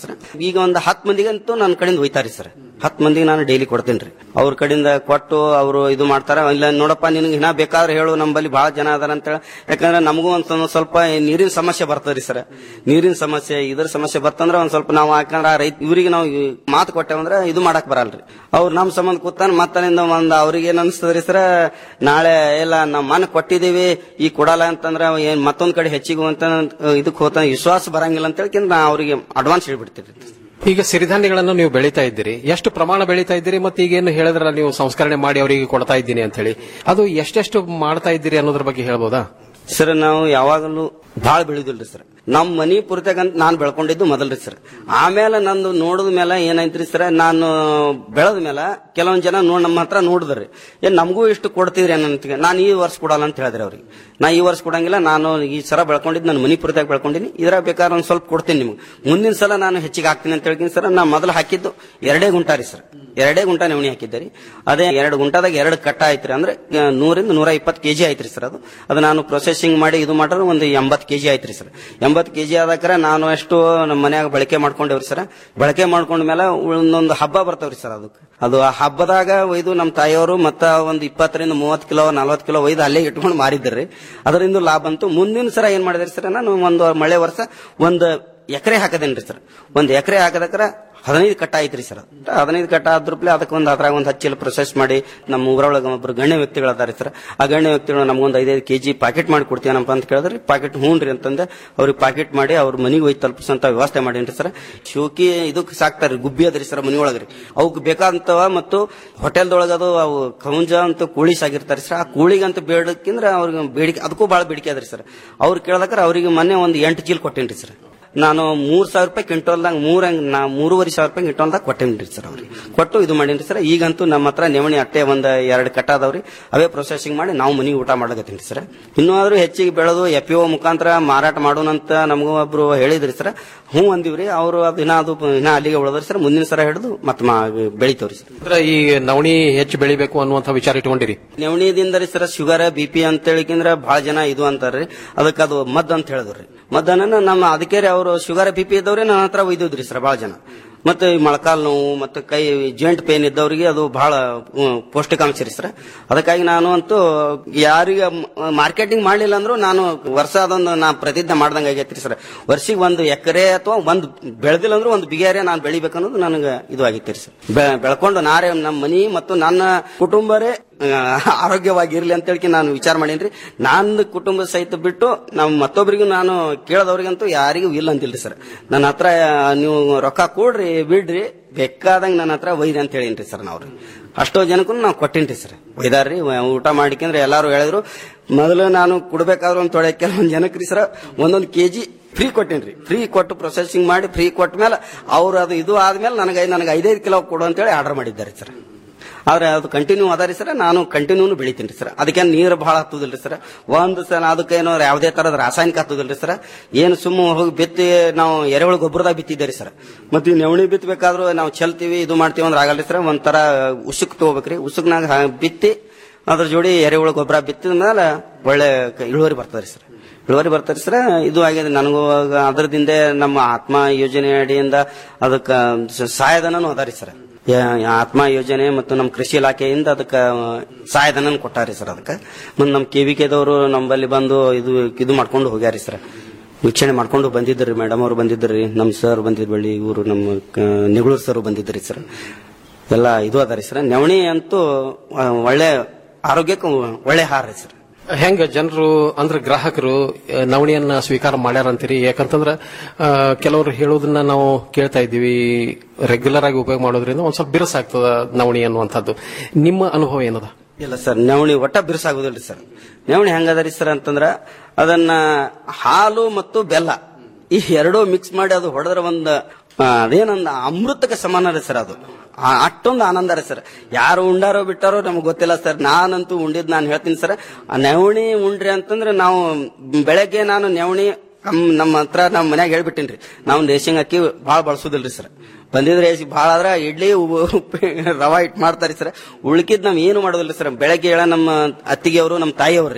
ಸರ್ ಈಗ ಒಂದು ಹತ್ತು ಮಂದಿಗಂತೂ ನನ್ನ ಕಡೆಯಿಂದ ಒಯ್ತಾರಿ ಸರ್ ಹತ್ತು ಮಂದಿಗೆ ನಾನು ಡೈಲಿ ಕೊಡ್ತೀನಿ ರೀ ಅವ್ರ ಕಡೆಯಿಂದ ಕೊಟ್ಟು ಅವರು ಇದು ಮಾಡ್ತಾರ ಇಲ್ಲ ನೋಡಪ್ಪ ನಿನಗೆ ಇನ್ನ ಬೇಕಾದ್ರೆ ಹೇಳು ನಮ್ಮಲ್ಲಿ ಬಹಳ ಜನ ಅದಾರ ಅಂತ ಹೇಳಿ ಯಾಕಂದ್ರೆ ನಮಗೂ ಒಂದ್ ಸ್ವಲ್ಪ- ಸ್ವಲ್ಪ ನೀರಿನ ಸಮಸ್ಯೆ ಬರ್ತದ್ರಿ ಸರ್ ನೀರಿನ ಸಮಸ್ಯೆ ಇದ್ರ ಸಮಸ್ಯೆ ಬರ್ತಂದ್ರೆ ಒಂದ್ ಸ್ವಲ್ಪ ನಾವು ಯಾಕಂದ್ರೆ ಆ ರೈತ ಇವರಿಗೆ ನಾವು ಈ ಮಾತು ಕೊಟ್ಟೇವಂದ್ರೆ ಇದು ಮಾಡಕ್ ಬರಲ್ರಿ ಅವ್ರು ನಮ್ಮ ಸಂಬಂಧ ಕೂತಾನ ಮತ್ತನಿಂದ ಒಂದ್ ಅವ್ರಿಗೆ ಏನ್ ಅನ್ಸ್ತದ್ರಿ ಸರ್ ನಾಳೆ ಇಲ್ಲ ನಮ್ಮ ಮನ ಕೊಟ್ಟಿದೀವಿ ಈ ಕೊಡಲ್ಲ ಅಂತಂದ್ರೆ ಏನ್ ಮತ್ತೊಂದ್ ಕಡೆ ಹೆಚ್ಚಿಗೆ ಅಂತ ಇದಕ್ಕೆ ಹೋತ ವಿಶ್ವಾಸ ಬರಂಗಿಲ್ಲ ಅಂತ ಹೇಳಿ ನಾ ಅವ್ರಿಗೆ ಅಡ್ವಾನ್ಸ್ ಹೇಳ್ಬಿಡ್ತೀರಿ ಈಗ ಸಿರಿಧಾನ್ಯಗಳನ್ನು ನೀವು ಬೆಳೀತಾ ಇದ್ದೀರಿ ಎಷ್ಟು ಪ್ರಮಾಣ ಬೆಳೀತಾ ಇದ್ದೀರಿ ಮತ್ತೆ ಈಗೇನು ಹೇಳಿದ್ರ ನೀವು ಸಂಸ್ಕರಣೆ ಮಾಡಿ ಅವರಿಗೆ ಕೊಡ್ತಾ ಇದ್ದೀನಿ ಅಂತ ಹೇಳಿ ಅದು ಎಷ್ಟೆಷ್ಟು ಮಾಡ್ತಾ ಇದ್ದೀರಿ ಅನ್ನೋದ್ರ ಬಗ್ಗೆ ಹೇಳ್ಬೋದಾ ಸರ್ ನಾವು ಯಾವಾಗಲೂ ಭಾಳ ಬೆಳೆದಿಲ್ರಿ ಸರ್ ನಮ್ಮ ಮನಿ ಪೂರ್ತಿಯಾಗಂತ ನಾನು ಬೆಳ್ಕೊಂಡಿದ್ದು ಮೊದಲ್ರಿ ಸರ್ ಆಮೇಲೆ ನಂದು ನೋಡಿದ ಮೇಲೆ ಏನಾಯ್ತ್ರಿ ಸರ್ ನಾನು ಬೆಳೆದ ಮೇಲೆ ಕೆಲವೊಂದ್ ಜನ ನೋಡ್ ನಮ್ಮ ಹತ್ರ ನೋಡಿದ್ರಿ ಏನ್ ನಮಗೂ ಇಷ್ಟು ಕೊಡ್ತಿದ್ರಿ ಅನ್ನಂತ ನಾನು ಈ ವರ್ಷ ಕೊಡಲ್ಲ ಅಂತ ಹೇಳಿದ್ರಿ ಅವ್ರಿಗೆ ನಾ ಈ ವರ್ಷ ಕೊಡಂಗಿಲ್ಲ ನಾನು ಈ ಸರ ಬೆಳ್ಕೊಂಡಿದ್ದು ನಾನು ಮನಿ ಪೂರ್ತಿಯಾಗಿ ಬೆಳ್ಕೊಂಡಿನಿ ಇದ್ರಾಗ ಬೇಕಾದ್ರೆ ಒಂದ್ ಸ್ವಲ್ಪ ಕೊಡ್ತೀನಿ ನಿಮ್ಗೆ ಮುಂದಿನ ಸಲ ನಾನು ಹೆಚ್ಚಿಗೆ ಹಾಕ್ತೀನಿ ಅಂತ ಹೇಳ್ತೀನಿ ಸರ್ ನಾ ಮೊದಲು ಹಾಕಿದ್ದು ಎರಡೇ ಗುಂಟ ರೀ ಸರ್ ಎರಡೇ ಗುಂಟ ನವಣಿ ಹಾಕಿದ್ದೆ ರೀ ಅದೇ ಎರಡು ಗುಂಟದಾಗ ಎರಡು ಕಟ್ಟ ಐತ್ರಿ ಅಂದ್ರೆ ಆ, ನೂರಿಂದ ನೂರ ಇಪ್ಪತ್ತು ಕೆಜಿ ಐತ್ರಿ ಸರ್ ಅದು ಅದು ನಾನು ಪ್ರೊಸೆಸಿಂಗ್ ಮಾಡಿ ಇದು ಮಾಡಿದ್ರೆ ಒಂದು ಎಂಬತ್ತು ಕೆಜಿ ಐತ್ರಿ ಸರ್ ಎಂಬತ್ತು ಕೆಜಿ ಆದಾಕ್ರೆ ನಾನು ಎಷ್ಟು ನಮ್ಮ ಮನ್ಯಾಗ ಬಳಕೆ ಮಾಡ್ಕೊಂಡೇವ್ರಿ ಸರ್ ಬಳಕೆ ಮಾಡ್ಕೊಂಡ ಮೇಲೆ ಒಂದೊಂದು ಹಬ್ಬ ಬರ್ತಾವ್ರಿ ಸರ್ ಅದಕ್ಕೆ ಅದು ಆ ಹಬ್ಬದಾಗ ಒಯ್ದು ನಮ್ಮ ತಾಯಿಯವರು ಮತ್ತ ಒಂದು ಇಪ್ಪತ್ತರಿಂದ ಮೂವತ್ತು ಕಿಲೋ ನಲ್ವತ್ತು ಕಿಲೋ ಒಯ್ದು ಅಲ್ಲೇ ಇಟ್ಕೊಂಡು ಮಾರಿದ್ರಿ ಅದರಿಂದ ಲಾಭ ಬಂತು ಮುಂದಿನ ಸರ ಏನ್ ಮಾಡಿದ್ರಿ ಸರ್ ನಾನು ಒಂದು ಮಳೆ ವರ್ಷ ಒಂದು ಎಕರೆ ಹಾಕದೇನ್ರಿ ಸರ್ ಒಂದು ಎಕರೆ ಹಾಕದಕ್ರ ಹದಿನೈದು ಕಟ್ಟ ಐತ್ರಿ ಸರ್ ಹದಿನೈದು ಕಟ್ಟ ಆದ್ರೂಪ್ಲೆ ಅದಕ್ಕೆ ಒಂದು ಅದ್ರಾಗ ಒಂದು ಹಚ್ಚಿ ಪ್ರೊಸೆಸ್ ಮಾಡಿ ನಮ್ಮ ಊರೊಳಗೆ ಒಬ್ರು ಗಣ್ಯ ವ್ಯಕ್ತಿಗಳು ಅದಾರಿ ಸರ್ ಆ ಗಣ್ಯ ವ್ಯಕ್ತಿಗಳು ನಮ್ಗೊಂದು ಐದೈದು ಕೆಜಿ ಪಾಕೆಟ್ ಮಾಡಿ ಕೊಡ್ತೀನಪ್ಪ ಅಂತ ಕೇಳಿದ್ರಿ ಪಾಕೆಟ್ ಹ್ಞೂನ್ರಿ ಅಂತಂದೆ ಅವ್ರಿಗೆ ಪಾಕೆಟ್ ಮಾಡಿ ಅವ್ರ ಮನೆಗೆ ಹೋಗಿ ತಲುಪಿಸಂತ ವ್ಯವಸ್ಥೆ ಮಾಡೇನ್ರಿ ಸರ್ ಶೋಕಿ ಇದಕ್ಕೆ ಸಾಕ್ತಾರ್ರಿ ಗುಬ್ಬಿ ಅದ್ರಿ ಸರ್ ಮನಿ ಒಳಗ್ರಿ ಅವಕ್ಕೆ ಬೇಕಾದಂತವ ಮತ್ತು ಹೋಟೆಲ್ದೊಳಗೆ ಅದು ಅವು ಕೌಂಜ ಅಂತ ಕೋಳಿ ಸಾಗಿರ್ತಾರೆ ಸರ್ ಆ ಕೋಳಿಗಂತ ಬೇಡಕ್ಕಿಂದ್ರೆ ಅವ್ರಿಗೆ ಬೇಡಿಕೆ ಅದಕ್ಕೂ ಬಹಳ ಬೇಡಿಕೆ ಅದ್ರಿ ಸರ್ ಅವ್ರು ಕೇಳದಕ್ರ ಅವರಿಗೆ ಮೊನ್ನೆ ಒಂದು ಎಂಟು ಚೀಲ ಕೊಟ್ಟೇನ್ರಿ ಸರ್ ನಾನು ಮೂರ್ ಸಾವಿರ ರೂಪಾಯಿ ಕ್ವಿಂಟಲ್ದಾಗ ಮೂರ ನಾ ಮೂರುವರೆ ಸಾವಿರ ರೂಪಾಯಿ ಕ್ವಿಂಟಲ್ದಾಗ ಕೊಟ್ಟೇನ್ರಿ ಸರ್ ಅವ್ರಿಗೆ ಕೊಟ್ಟು ಇದು ಮಾಡೇನ್ರಿ ಸರ್ ಈಗಂತೂ ನಮ್ಮ ಹತ್ರ ನೆವಣಿ ಅಟ್ಟೆ ಒಂದ್ ಎರಡು ಕಟ್ಟ ಅದಾವ್ರಿ ಅವೇ ಪ್ರೊಸೆಸಿಂಗ್ ಮಾಡಿ ನಾವು ಮನಿಗೆ ಊಟ ಮಾಡಕತ್ತೀನಿ ಸರ್ ಇನ್ನೂ ಆದ್ರೂ ಹೆಚ್ಚಿಗೆ ಬೆಳೆದು ಎಫ್ ಒ ಮುಖಾಂತರ ಮಾರಾಟ ಮಾಡೋಣಂತ ನಮಗೂ ಒಬ್ರು ಹೇಳಿದ್ರಿ ಸರ್ ಹ್ಞೂ ಅಂದಿವ್ರಿ ಅವರು ಅದು ಇನ್ನ ಅದು ಇನ್ನ ಅಲ್ಲಿಗೆ ಉಳಿದ್ರಿ ಸರ್ ಮುಂದಿನ ಸರ ಹಿಡಿದು ಮತ್ತೆ ಬೆಳಿತವ್ರಿ ಸರ್ ಅಂದ್ರೆ ಈ ನವಣಿ ಹೆಚ್ಚು ಬೆಳಿಬೇಕು ಅನ್ನುವಂಥ ವಿಚಾರ ಇಟ್ಕೊಂಡಿರಿ ನೆವಣಿದಿಂದ ರೀ ಸರ್ ಶುಗರ್ ಬಿ ಪಿ ಅಂತ ಹೇಳಿಕಿಂದ್ರ ಬಹಳ ಜನ ಇದು ಅಂತಾರ್ರಿ ಅದಕ್ಕೆ ಅದು ಮದ್ ಅಂತ ಹೇಳಿದ್ರಿ ಮದ್ದನ್ನ ನಮ್ಮ ಅದಕ್ಕೆ ರೀ ಅವರು ಶುಗರ್ ಬಿ ಪಿ ಇದ್ದವ್ರೆ ನನ್ನ ಹತ್ರ ಒಯ್ದಿದ್ರಿ ಸರ್ ಬಹಳ ಜನ ಮತ್ತೆ ಈ ಮೊಳಕಾಲ್ ನೋವು ಮತ್ತೆ ಕೈ ಜಾಯಿಂಟ್ ಪೇನ್ ಇದ್ದವರಿಗೆ ಅದು ಬಹಳ ಹ್ಮ್, ಪೌಷ್ಟಿಕಾಂಶ ರೀ ಸರ್ ಅದಕ್ಕಾಗಿ ನಾನು ಅಂತೂ ಯಾರಿಗೆ ಮಾರ್ಕೆಟಿಂಗ್ ಮಾಡಲಿಲ್ಲ ಅಂದ್ರೂ ನಾನು ವರ್ಷ ಅದೊಂದು ನಾ ಪ್ರತಿಜ್ಞೆ ಮಾಡ್ದಂಗೆ ಆಗೈತ್ರಿ ಸರ್ ವರ್ಷಿಗೆ ಒಂದು ಎಕರೆ ಅಥವಾ ಒಂದು ಬೆಳೆದಿಲ್ಲ ಅಂದ್ರೂ ಒಂದು ಬಿಗಿಯಾರೆ ನಾನು ಬೆಳಿಬೇಕನ್ನೋದು ನನಗೆ ಇದು ಆಗೈತಿ ರೀ ಸರ್ ಬೆ- ಬೆಳ್ಕೊಂಡು ನಾರೇ ನಮ್ಮ ಮನಿ ಮತ್ತು ನನ್ನ ಕುಟುಂಬರೇ ಆ, ಆರೋಗ್ಯವಾಗಿರ್ಲಿ ಅಂತ ಹೇಳಿ ನಾನು ವಿಚಾರ ಮಾಡೀನ್ರಿ ನನ್ನ ಕುಟುಂಬ ಸಹಿತ ಬಿಟ್ಟು ನಾವು ಮತ್ತೊಬ್ಬರಿಗೂ ನಾನು ಕೇಳದವ್ರಿಗಂತೂ ಯಾರಿಗೂ ಇಲ್ಲ ಅಂತಿಲ್ರಿ ಸರ್ ನನ್ನ ಹತ್ರ ಆ, ನೀವು ರೊಕ್ಕ ಕೊಡ್ರಿ ಬಿಡ್ರಿ ಬೇಕಾದಂಗ ನನ್ನ ಹತ್ರ ಒಯ್ರಿ ಅಂತ ಹೇಳಿನ್ರಿ ಸರ್ ನಾವು ಅಷ್ಟೋ ಜನಕ್ಕೂ ನಾವು ಕೊಟ್ಟಿನ್ರಿ ಸರ್ ಒಯ್ದಾರ್ರಿ ವ- ಊಟ ಮಾಡಿಕಂದ್ರೆ ಎಲ್ಲಾರು ಹೇಳಿದ್ರು ಮೊದಲು ನಾನು ಕೊಡ್ಬೇಕಾದ್ರೆ ಒಂದು ತೊಡೆ ಕೆಲವೊಂದು ಜನಕ್ರಿ ಸರ್ ಒಂದೊಂದು ಕೆಜಿ ಫ್ರೀ ಕೊಟ್ಟೇನ್ರಿ ಫ್ರೀ ಕೊಟ್ಟು ಪ್ರೊಸೆಸಿಂಗ್ ಮಾಡಿ ಫ್ರೀ ಕೊಟ್ಟ ಮೇಲೆ ಅವ್ರು ಅದು ಇದು ಆದ್ಮೇಲೆ ನನಗೆ ನನಗೆ ಐದೈದು ಕಿಲೋ ಕೊಡು ಅಂತೇಳಿ ಆರ್ಡರ್ ಮಾಡಿದ್ದಾರೆ ಸರ್ ಆದ್ರೆ ಅದು ಕಂಟಿನ್ಯೂ ಅದಾರಿ ಸರ್ ನಾನು ಕಂಟಿನ್ಯೂನು ಬೆಳಿತೀನಿ ಸರ್ ಅದಕ್ಕೆ ನೀರು ಬಹಳ ಹತ್ತುದಿಲ್ರಿ ಸರ್ ಒಂದು ಸಲ ಅದಕ್ಕೆ ಏನೋ ಯಾವುದೇ ತರದ ರಾಸಾಯನಿಕ ಹತ್ತುದಿಲ್ರಿ ಸರ್ ಏನು ಸುಮ್ಮ ಹೋಗಿ ಬಿತ್ತಿ ನಾವು ಎರೆಹುಳು ಗೊಬ್ಬರದಾಗ ಬಿತ್ತಿದ್ದೇರಿ ಸರ್ ಮತ್ತೆ ಈ ನವಣಿ ಬಿತ್ತಬೇಕಾದ್ರೂ ನಾವು ಚೆಲ್ತೀವಿ ಇದು ಮಾಡ್ತೀವಿ ಅಂದ್ರೆ ಆಗಲ್ರಿ ಸರ್ ಒಂಥರ ಉಸುಕ್ ತಗೋಬೇಕ್ರಿ ಉಸುಕ್ನಾಗ ಹಾ- ಬಿತ್ತಿ ಅದ್ರ ಜೋಡಿ ಎರೆಹುಳು ಗೊಬ್ಬರ ಬಿತ್ತಿದ ಮೇಲೆ ಒಳ್ಳೆ ಕ- ಇಳುವರಿ ಬರ್ತದ್ರಿ ಸರ್ ಇಳುವರಿ ಬರ್ತಾರೆ ಸರ್ ಇದು ಆಗಿದೆ ನನಗೂ ಅದರದಿಂದ ನಮ್ಮ ಆತ್ಮ ಯೋಜನೆ ಅಡಿಯಿಂದ ಅದಕ್ಕೆ ಸಹಾಯಧನನೂ ಅದಾರಿ ಸರ್ ಯಾ- ಆತ್ಮ ಯೋಜನೆ ಮತ್ತು ನಮ್ಮ ಕೃಷಿ ಇಲಾಖೆಯಿಂದ ಅದಕ್ಕೆ ಸಹಾಯಧನ ಕೊಟ್ಟಾರಿ ಸರ್ ಅದಕ್ಕೆ ಮತ್ತು ನಮ್ಮ ಕೆ ವಿ ಕೆದವರು ನಮ್ಮಲ್ಲಿ ಬಂದು ಇದು ಇದು ಮಾಡ್ಕೊಂಡು ಹೋಗ್ಯಾರಿ ಸರ್ ವೀಕ್ಷಣೆ ಮಾಡ್ಕೊಂಡು ಬಂದಿದ್ರಿ ಮೇಡಮ್ ಅವರು ಬಂದಿದ್ರಿ ನಮ್ಮ ಸರ್ ಬಂದಿದ್ ಬಳ್ಳಿ ಇವರು ನಮ್ಮ ಕ- ನಿಗಳೂರು ಸರ್ ಬಂದಿದ್ರಿ ಸರ್ ಎಲ್ಲ ಇದು ಅದಾರಿ ಸರ್ ನವಣಿ ಅಂತೂ ಆ, ಒಳ್ಳೆ ಆರೋಗ್ಯಕ್ಕೆ ಒಳ್ಳೆ ಆಹಾರ ರೀ ಸರ್ ಹೆಂಗ ಜನರು ಅಂದ್ರೆ ಗ್ರಾಹಕರು ಆ, ನವಣಿಯನ್ನ ಸ್ವೀಕಾರ ಮಾಡ್ಯಾರ ಅಂತೀರಿ ಯಾಕಂತಂದ್ರ ಆ, ಕೆಲವರು ಹೇಳೋದನ್ನ ನಾವು ಕೇಳ್ತಾ ಇದ್ದೀವಿ ರೆಗ್ಯುಲರ್ ಆಗಿ ಉಪಯೋಗ ಮಾಡೋದ್ರಿಂದ ಒಂದ್ ಸ್ವಲ್ಪ ಬಿರುಸಾಗ್ತದ ನವಣಿ ಅನ್ನುವಂಥದ್ದು ನಿಮ್ಮ ಅನುಭವ ಏನದ ಇಲ್ಲ ಸರ್ ನವಣಿ ಒಟ್ಟ ಬಿರುಸಾಗುದಿಲ್ರಿ ಸರ್ ನವಣಿ ಹೆಂಗದರಿ ಸರ್ ಅಂತಂದ್ರ ಅದನ್ನ ಹಾಲು ಮತ್ತು ಬೆಲ್ಲ ಈ ಎರಡೂ ಮಿಕ್ಸ್ ಮಾಡಿ ಅದು ಹೊಡೆದ್ರೆ ಒಂದು ಆ, ಅದೇನೊಂದು ಅಮೃತಕ್ಕೆ ಸಮಾನ ರೀ ಸರ್ ಅದು ಆ, ಅಷ್ಟೊಂದು ಆನಂದ ರೀ ಸರ್ ಯಾರು ಉಂಡಾರೋ ಬಿಟ್ಟಾರೋ ನಮ್ಗೆ ಗೊತ್ತಿಲ್ಲ ಸರ್ ನಾನಂತೂ ಉಂಡಿದ್ ನಾನು ಹೇಳ್ತೀನಿ ಸರ್ ಆ ನವಣಿ ಉಂಡ್ರಿ ಅಂತಂದ್ರೆ ನಾವು ಬೆಳಗ್ಗೆ ನಾನು ನವಣಿ ನಮ್- ನಮ್ಮ ಹತ್ರ ನಮ್ಮ ಮನ್ಯಾಗ ಹೇಳ್ಬಿಟ್ಟಿನ್ರಿ ನಾವು ರೇಷನ್ ಅಕ್ಕಿ ಭಾಳ ಬಳಸೋದಿಲ್ರಿ ಸರ್ ಬಂದಿದ್ರೆ ರೇಷ್ ಭಾಳ ಆದ್ರ ಇಡ್ಲಿ ಉ- ಉಪ್ಪು ರವಾ ಇಟ್ ಮಾಡ್ತಾರಿ ಸರ್ ಉಳ್ಕಿದ್ ನಾವ್ ಏನು ಮಾಡೋದಿಲ್ಲ ಸರ್ ಬೆಳಗ್ಗೆ ಹೇಳ ನಮ್ಮ ಅತ್ತಿಗೆ ಅವರು ನಮ್ಮ ತಾಯಿಯವ್ರಿ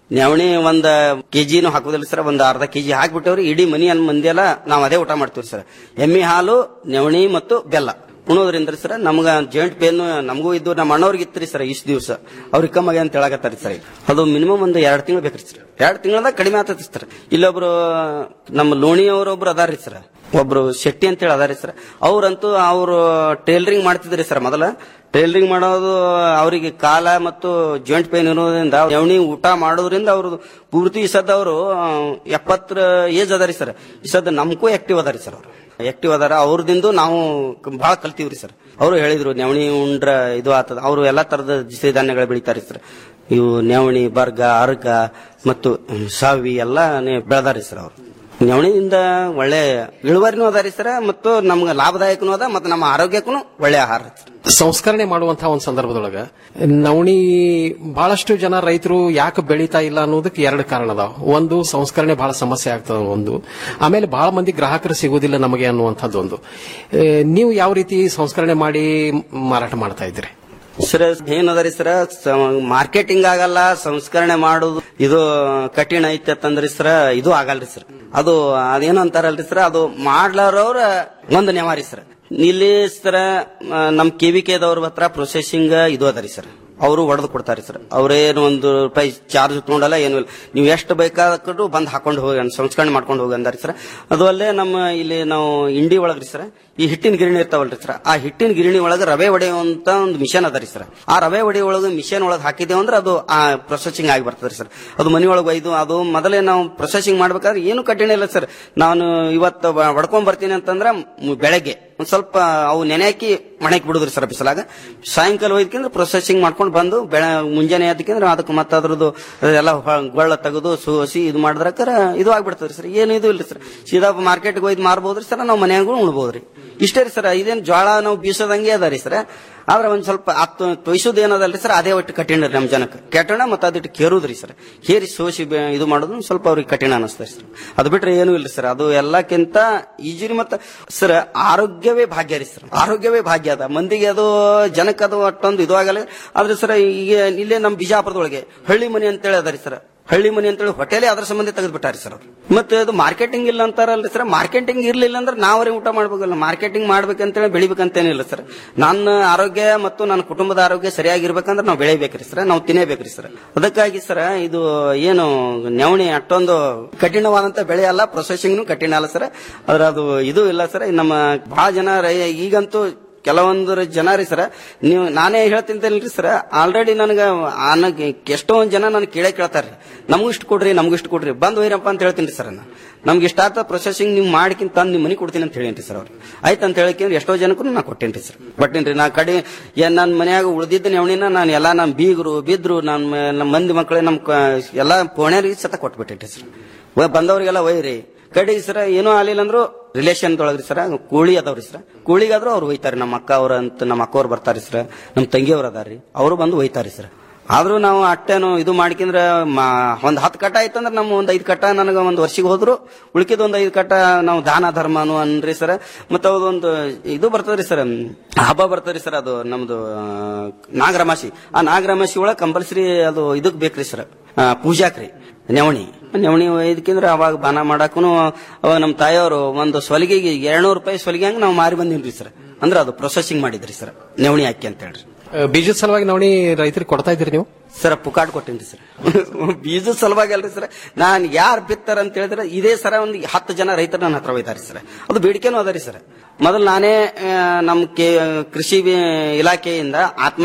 ನವಣಿ ಒಂದ್ ಕೆಜಿನೂ ಹಾಕೋದಿಲ್ಲ ಸರ್ ಒಂದ್ ಅರ್ಧ ಕೆಜಿ ಹಾಕ್ಬಿಟ್ಟವ್ರಿ ಇಡೀ ಮನಿ ಅನ್ ಮಂದಿ ಎಲ್ಲ ನಾವ್ ಅದೇ ಊಟ ಮಾಡ್ತೀವಿ ಸರ್ ಎಮ್ಮೆ ಹಾಲು ನವಣಿ ಮತ್ತು ಬೆಲ್ಲ ಉಣೋದ್ರಿಂದ ಸರ್ ನಮ್ಗ ಜಾಯಿಂಟ್ ಪೇನ್ ನಮಗೂ ಇದ್ದು ನಮ್ಮ ಅಣ್ಣವ್ರಿಗೆ ಇತ್ರಿ ಸರ್ ಇಷ್ಟು ದಿವಸ ಅವ್ರಿಗೆ ಕಮ್ಮಗೆ ಅಂತ ಹೇಳಕತ್ತಾರಿ ಸರ್ ಅದು ಮಿನಿಮಮ್ ಒಂದು ಎರಡ್ ತಿಂಗಳು ಬೇಕ್ರಿ ಸರ್ ಎರಡ್ ತಿಂಗಳದಾಗ ಕಡಿಮೆ ಆಗ್ತೈತಿ ಸರ್ ಇಲ್ಲೊಬ್ರು ನಮ್ಮ ಲೋಣಿ ಅವರೊಬ್ರು ಅದಾರಿ ಸರ್ ಒಬ್ರು ಶೆಟ್ಟಿ ಅಂತ ಹೇಳಿ ಅದಾರಿ ಸರ್ ಅವ್ರಂತೂ ಅವರು ಟೇಲರಿಂಗ್ ಮಾಡ್ತಿದ್ರಿ ಸರ್ ಮೊದಲ ಟೇಲರಿಂಗ್ ಮಾಡೋದು ಅವರಿಗೆ ಕಾಲ ಮತ್ತು ಜಾಯಿಂಟ್ ಪೇನ್ ಇರೋದ್ರಿಂದ ಎವಣಿ ಊಟ ಮಾಡೋದ್ರಿಂದ ಅವರು ಪೂರ್ತಿ ಈ ಸದ್ದ ಅವರು ಎಪ್ಪತ್ತರ ಏಜ್ ಅದಾರಿ ಸರ್ ಈ ಸದ್ದ ನಮ್ಗೂ ಆಕ್ಟಿವ್ ಅದಾರಿ ಸರ್ ಅವರು ಆಕ್ಟಿವ್ ಅದಾರ ಅವ್ರದಿಂದ ನಾವು ಬಹಳ ಕಲ್ತೀವ್ರಿ ಸರ್ ಅವರು ಹೇಳಿದ್ರು ನವಣಿ ಉಂಡ್ರ ಇದು ಆತದ ಅವರು ಎಲ್ಲಾ ತರದ ಸಿರಿಧಾನ್ಯಗಳು ಬೆಳಿತಾರೆ ಸರ್ ಇವು ನವಣಿ ಬರ್ಗ ಅರ್ಗ ಮತ್ತು ಸಾವಿ ಎಲ್ಲ ಬೆಳೆದಾರಿ ಸರ್ ಅವರು ನವಣಿಯಿಂದ ಒಳ್ಳೆ ಇಳುವರಿನೂ ಅದಾರಿ ಸರ್ ಮತ್ತು ನಮ್ಗೆ ಲಾಭದಾಯಕನೂ ಅದ ಮತ್ತು ನಮ್ಮ ಆರೋಗ್ಯಕ್ಕೂ ಒಳ್ಳೆ ಆಹಾರ ಸರ್ ಸಂಸ್ಕರಣೆ ಮಾಡುವಂತಹ ಒಂದು ಸಂದರ್ಭದೊಳಗ ನವಣಿ ಬಹಳಷ್ಟು ಜನ ರೈತರು ಯಾಕೆ ಬೆಳೀತಾ ಇಲ್ಲ ಅನ್ನೋದಕ್ಕೆ ಎರಡು ಕಾರಣ ಅದಾವ ಒಂದು ಸಂಸ್ಕರಣೆ ಬಹಳ ಸಮಸ್ಯೆ ಆಗ್ತದ ಒಂದು ಆಮೇಲೆ ಬಹಳ ಮಂದಿ ಗ್ರಾಹಕರು ಸಿಗುವುದಿಲ್ಲ ನಮಗೆ ಅನ್ನುವಂಥದ್ದು ಒಂದು ಏ, ನೀವು ಯಾವ ರೀತಿ ಸಂಸ್ಕರಣೆ ಮಾಡಿ ಮಾರಾಟ ಮಾಡ್ತಾ ಇದ್ದೀರಿ ಸರ್ ಏನದರಿ ಸರ್ ಮಾರ್ಕೆಟಿಂಗ್ ಆಗಲ್ಲ ಸಂಸ್ಕರಣೆ ಮಾಡೋದು ಇದು ಕಠಿಣ ಐತೆ ಅಂತಂದ್ರಿ ಸರ್ ಇದು ಆಗಲ್ರಿ ಸರ್ ಅದು ಅದೇನು ಅಂತಾರಲ್ರಿ ಸರ್ ಅದು ಮಾಡ್ಲಾರವ್ರ ಒಂದು ನೆವಾರಿ ಸರ್ ಇಲ್ಲಿ ಸರ್ ನಮ್ ಕೆವಿಕೆದವ್ರ ಹತ್ರ ಪ್ರೊಸೆಸಿಂಗ್ ಇದು ಅದರಿ ಸರ್ ಅವರು ಹೊಡೆದು ಕೊಡ್ತಾರೆ ಸರ್ ಅವ್ರೇನು ಒಂದು ರೂಪಾಯಿ ಚಾರ್ಜ್ ತಗೊಂಡಲ್ಲ ಏನು ಇಲ್ಲ ನೀವು ಎಷ್ಟು ಬೇಕಾದ್ರು ಬಂದ್ ಹಾಕೊಂಡು ಹೋಗಿ ಸಂಸ್ಕರಣೆ ಮಾಡ್ಕೊಂಡು ಹೋಗಿ ಅಂದಾರಿ ಸರ್ ಅದು ಅಲ್ಲೇ ನಮ್ಮ ಇಲ್ಲಿ ನಾವು ಇಂಡಿ ಒಳಗ್ರಿ ಸರ್ ಈ ಹಿಟ್ಟಿನ ಗಿರಣಿ ಇರ್ತಾವಲ್ರಿ ಸರ್ ಆ ಹಿಟ್ಟಿನ ಗಿರಣಿ ಒಳಗೆ ರವೆ ಹೊಡೆಯುವಂತ ಒಂದು ಮಿಷನ್ ಅದರಿ ಸರ್ ಆ ರವೆ ಹೊಡೆ ಒಳಗೆ ಮಿಷನ್ ಒಳಗೆ ಹಾಕಿದೇವು ಅಂದ್ರೆ ಅದು ಆ ಪ್ರೊಸೆಸಿಂಗ್ ಆಗಿ ಬರ್ತದೆ ಸರ್ ಅದು ಮನಿ ಒಳಗೆ ಒಯ್ದು ಅದು ಮೊದಲೇ ನಾವು ಪ್ರೊಸೆಸಿಂಗ್ ಮಾಡ್ಬೇಕಾದ್ರೆ ಏನು ಕಠಿಣ ಇಲ್ಲ ಸರ್ ನಾನು ಇವತ್ತು ಬ- ಹೊಡ್ಕೊಂಡ್ ಬರ್ತೀನಿ ಅಂತಂದ್ರೆ ಮ್- ಬೆಳಗ್ಗೆ ಒಂದ್ ಸ್ವಲ್ಪ ಅವು ನೆನೆ ಹಾಕಿ ಮನೆಗೆ ಬಿಡುದ್ರಿ ಸರ್ ಬಿಸಲಾಗ ಸಾಯಂಕಾಲ ಒಯ್ದಕ್ಕಿಂದ್ರೆ ಪ್ರೊಸೆಸಿಂಗ್ ಮಾಡ್ಕೊಂಡು ಬಂದು ಬೆಳೆ ಮುಂಜಾನೆ ಅದಕ್ಕಿಂದ್ರೆ ಅದಕ್ಕೆ ಮತ್ತೆ ಅದ್ರದ್ದು ಎಲ್ಲ ಹೊ- ಗೊಳ್ಳ ತೆಗೆದು ಸೋಸಿ ಇದು ಮಾಡಿದ್ರಕ್ಕಾರ ಇದು ಆಗ್ಬಿಡ್ತದ್ರಿ ಸರ್ ಏನು ಇದು ಇಲ್ರಿ ಸರ್ ಸೀದಾ ಮಾರ್ಕೆಟ್ಗೆ ಒಯ್ದು ಮಾರ್ಬೋದ್ರಿ ಸರ್ ನಾವು ಮನ್ಯಾಗೂ ಉಣ್ಬೋದ್ರಿ ಇಷ್ಟೇ ರೀ ಸರ್ ಇದೇನು ಜ್ವಾಳ ನಾವು ಬೀಸೋದಂಗೆ ಅದ ರೀ ಸರ್ ಆದ್ರೆ ಒಂದ್ ಸ್ವಲ್ಪ ಅತ್ತು ತೊಯ್ಸೋದು ಏನದಲ್ರಿ ಸರ್ ಅದೇ ಒಟ್ಟು ಕಠಿಣ ರೀ ನಮ್ಮ ಜನಕ್ಕೆ ಕೆಟ್ಟಣ ಮತ್ತೆ ಅದಿಟ್ಟು ಕೇರುದ್ರಿ ಸರ್ ಕೇರಿ ಸೋಸಿ ಬೆ- ಇದು ಮಾಡೋದು ಒಂದ್ ಸ್ವಲ್ಪ ಅವ್ರಿಗೆ ಕಠಿಣ ಅನಿಸ್ತದೆ ಸರ್ ಅದು ಬಿಟ್ರೆ ಏನೂ ಇಲ್ಲ ಸರ್ ಅದು ಎಲ್ಲಕ್ಕಿಂತ ಈಜಿ ಮತ್ತೆ ಸರ್ ಆರೋಗ್ಯವೇ ಭಾಗ್ಯ ರೀ ಸರ್ ಆರೋಗ್ಯವೇ ಭಾಗ್ಯ ಅದ ಮಂದಿಗೆ ಅದು ಜನಕ್ಕೆ ಅದು ಅಷ್ಟೊಂದು ಇದು ಆಗಲ್ಲ ಆದ್ರೆ ಸರ್ ಈಗ ಇಲ್ಲೇ ನಮ್ಮ ಬಿಜಾಪುರದೊಳಗೆ ಹಳ್ಳಿ ಮನೆ ಅಂತೇಳಿ ಅದ ರೀ ಸರ್ ಹಳ್ಳಿ ಮನೆ ಅಂತೇಳಿ ಹೋಟೆಲೇ ಅದ್ರ ಸಂಬಂಧ ತೆಗೆದ್ಬಿಟ್ಟಾರಿ ಸರ್ ಅವ್ರು ಮತ್ತೆ ಅದು ಮಾರ್ಕೆಟಿಂಗ್ ಇಲ್ಲ ಅಂತಾರಲ್ರಿ ಸರ್ ಮಾರ್ಕೆಟಿಂಗ್ ಇರ್ಲಿಲ್ಲ ಅಂದ್ರೆ ನಾವರೇ ಊಟ ಮಾಡ್ಬೇಕಲ್ಲ ಮಾರ್ಕೆಟಿಂಗ್ ಮಾಡ್ಬೇಕಂತೇಳಿ ಬೆಳಿಬೇಕಂತೇನಿಲ್ಲ ಸರ್ ನನ್ನ ಆರೋಗ್ಯ ಮತ್ತು ನನ್ನ ಕುಟುಂಬದ ಆರೋಗ್ಯ ಸರಿಯಾಗಿರ್ಬೇಕಂದ್ರೆ ನಾವು ಬೆಳಿಬೇಕ್ರಿ ಸರ್ ನಾವು ತಿನ್ನೇಬೇಕ್ರಿ ಸರ್ ಅದಕ್ಕಾಗಿ ಸರ್ ಇದು ಏನು ನವಣಿ ಅಷ್ಟೊಂದು ಕಠಿಣವಾದಂತ ಬೆಳೆ ಅಲ್ಲ ಪ್ರೊಸೆಸಿಂಗ್ನು ಕಠಿಣ ಅಲ್ಲ ಸರ್ ಆದ್ರೆ ಅದು ಇದು ಇಲ್ಲ ಸರ್ ನಮ್ಮ ಬಹಳ ಜನ ರೈ- ಈಗಂತೂ ಕೆಲವೊಂದು ಜನ ರೀ ಸರ್ ನೀವು ನಾನೇ ಹೇಳ್ತಿಂತೇನ್ರಿ ಸರ್ ಆಲ್ರೆಡಿ ನನಗೆ ನನಗೆ ಎಷ್ಟೊಂದು ಜನ ನನಗೆ ಕೇಳೇ ಕೇಳ್ತಾರ್ರಿ ನಮಗೂ ಇಷ್ಟು ಕೊಡ್ರಿ ನಮಗೂ ಇಷ್ಟು ಕೊಡ್ರಿ ಬಂದ್ ಒಯ್ರಪ್ಪ ಅಂತ ಹೇಳ್ತೀನಿ ಸರ್ ನಾನು ನಮ್ಗೆ ಇಷ್ಟ ಆತ ಪ್ರೊಸೆಸಿಂಗ್ ನೀವು ಮಾಡ್ಕಿಂತ ತಂದು ನಿಮ್ಮ ಮನೆ ಕೊಡ್ತೀನಿ ಅಂತ ಹೇಳೇನ್ರಿ ಸರ್ ಅವ್ರು ಆಯ್ತು ಅಂತ ಹೇಳಕ್ಕೆ ಎಷ್ಟೋ ಜನಕ್ಕೂ ನಾ ಕೊಟ್ಟೇನ್ರಿ ಸರ್ ಬಟ್ಟೇನ್ರಿ ನಾ ಕಡೆ ಏನ್ ನನ್ನ ಮನ್ಯಾಗ ಉಳಿದಿದ್ದ ನೆವಣಿನ ನಾನು ಎಲ್ಲಾ ನಮ್ಮ ಬೀಗರು ಬಿದ್ರು ನಮ್ಮ ನಮ್ಮ ಮಂದಿ ಮಕ್ಕಳು ನಮ್ಮ ಕ- ಎಲ್ಲಾ ಪೋಣ್ಯಾರಿಗೆ ಸತ ಕೊಟ್ಬಿಟ್ಟೇನ್ರಿ ಸರ್ ಒಯ್ ಬಂದವ್ರಿಗೆಲ್ಲ ಒಯ್ರಿ ಕಡೆಗೆ ಸರ ಏನೂ ಆಗ್ಲಿಲ್ಲ ಅಂದ್ರು ರಿಲೇಷನ್ ಒಳಗ್ರಿ ಸರ ಕೋಳಿ ಅದಾವ್ರಿ ಸರ್ ಕೋಳಿಗಾದ್ರೂ ಅವ್ರು ಒಯ್ತಾರೆ ನಮ್ಮ ಅಕ್ಕ ಅವ್ರ ಅಂತ ನಮ್ಮ ಅಕ್ಕವ್ರು ಬರ್ತಾರೆ ಸರ್ ನಮ್ಮ ತಂಗಿಯವ್ರು ಅದಾರ್ರಿ ಅವರು ಬಂದು ಒಯ್ತಾರೆ ಸರ್ ಆದ್ರೂ ನಾವು ಅಟ್ಟೇನು ಇದು ಮಾಡ್ಕಿಂದ್ರ ಒಂದ್ ಹತ್ತು ಕಟ್ಟ ಆಯ್ತಂದ್ರ ನಮ್ಮ ಒಂದ್ ಐದ್ ಕಟ್ಟ ನನಗ ಒಂದ್ ವರ್ಷಿಗೆ ಹೋದ್ರು ಉಳ್ಕಿದ ಒಂದ್ ಐದ್ ಕಟ್ಟ ನಾವು ದಾನ ಧರ್ಮನು ಅನ್ರಿ ಸರ್ ಮತ್ತೆ ಅದೊಂದು ಇದು ಬರ್ತದ್ರಿ ಸರ್ ಹಬ್ಬ ಬರ್ತದ್ರಿ ಸರ್ ಅದು ನಮ್ದು ಆ, ನಾಗರಮಾಸಿ ಆ ನಾಗರಮಾಸಿ ಒಳಗೆ ಕಂಪಲ್ಸರಿ ಅದು ಇದಕ್ ಬೇಕ್ರಿ ಸರ್ ಪೂಜಾಕ್ರಿ ನೆವಣಿ ನೆವಣಿ ಇದಕ್ಕಿಂದ್ರೆ ಅವಾಗ ಬಾನ ಮಾಡಾಕು ಅವಾಗ ನಮ್ಮ ತಾಯಿಯವರು ಒಂದು ಸೊಲಿಗೆಗೆ ಎರಡ್ನೂರು ರೂಪಾಯಿ ಸೊಲಿಗೆ ಹಂಗ ನಾವು ಮಾರಿ ಬಂದಿನ್ರಿ ಸರ್ ಅಂದ್ರೆ ಅದು ಪ್ರೊಸೆಸಿಂಗ್ ಮಾಡಿದ್ರಿ ಸರ್ ನೆವಣಿ ಹಾಕಿ ಅಂತ ಹೇಳ್ರಿ ಆ, ಬೀಜದ ಸಲುವಾಗಿ ನವಣಿ ರೈತರಿಗೆ ಕೊಡ್ತಾ ಇದ್ದೀರಿ ನೀವು ಸರ್ ಪುಕಾಡ್ ಕೊಟ್ಟೇನ್ರಿ ಸರ್ ಬೀಜದ ಸಲುವಾಗಿ ಅಲ್ರಿ ಸರ್ ನಾನ್ ಯಾರು ಬಿತ್ತಾರ ಅಂತ ಹೇಳಿದ್ರೆ ಇದೇ ಸರ ಒಂದು ಹತ್ತು ಜನ ರೈತರು ನನ್ನ ಹತ್ರ ಒಯ್ದಾರಿ ಸರ್ ಅದು ಬೇಡಿಕೆನೂ ಅದರಿ ಸರ್ ಮೊದಲು ನಾನೇ ಆ, ನಮ್ಮ ಕೆ ಕೃಷಿ ವಿ- ಇಲಾಖೆಯಿಂದ ಆತ್ಮ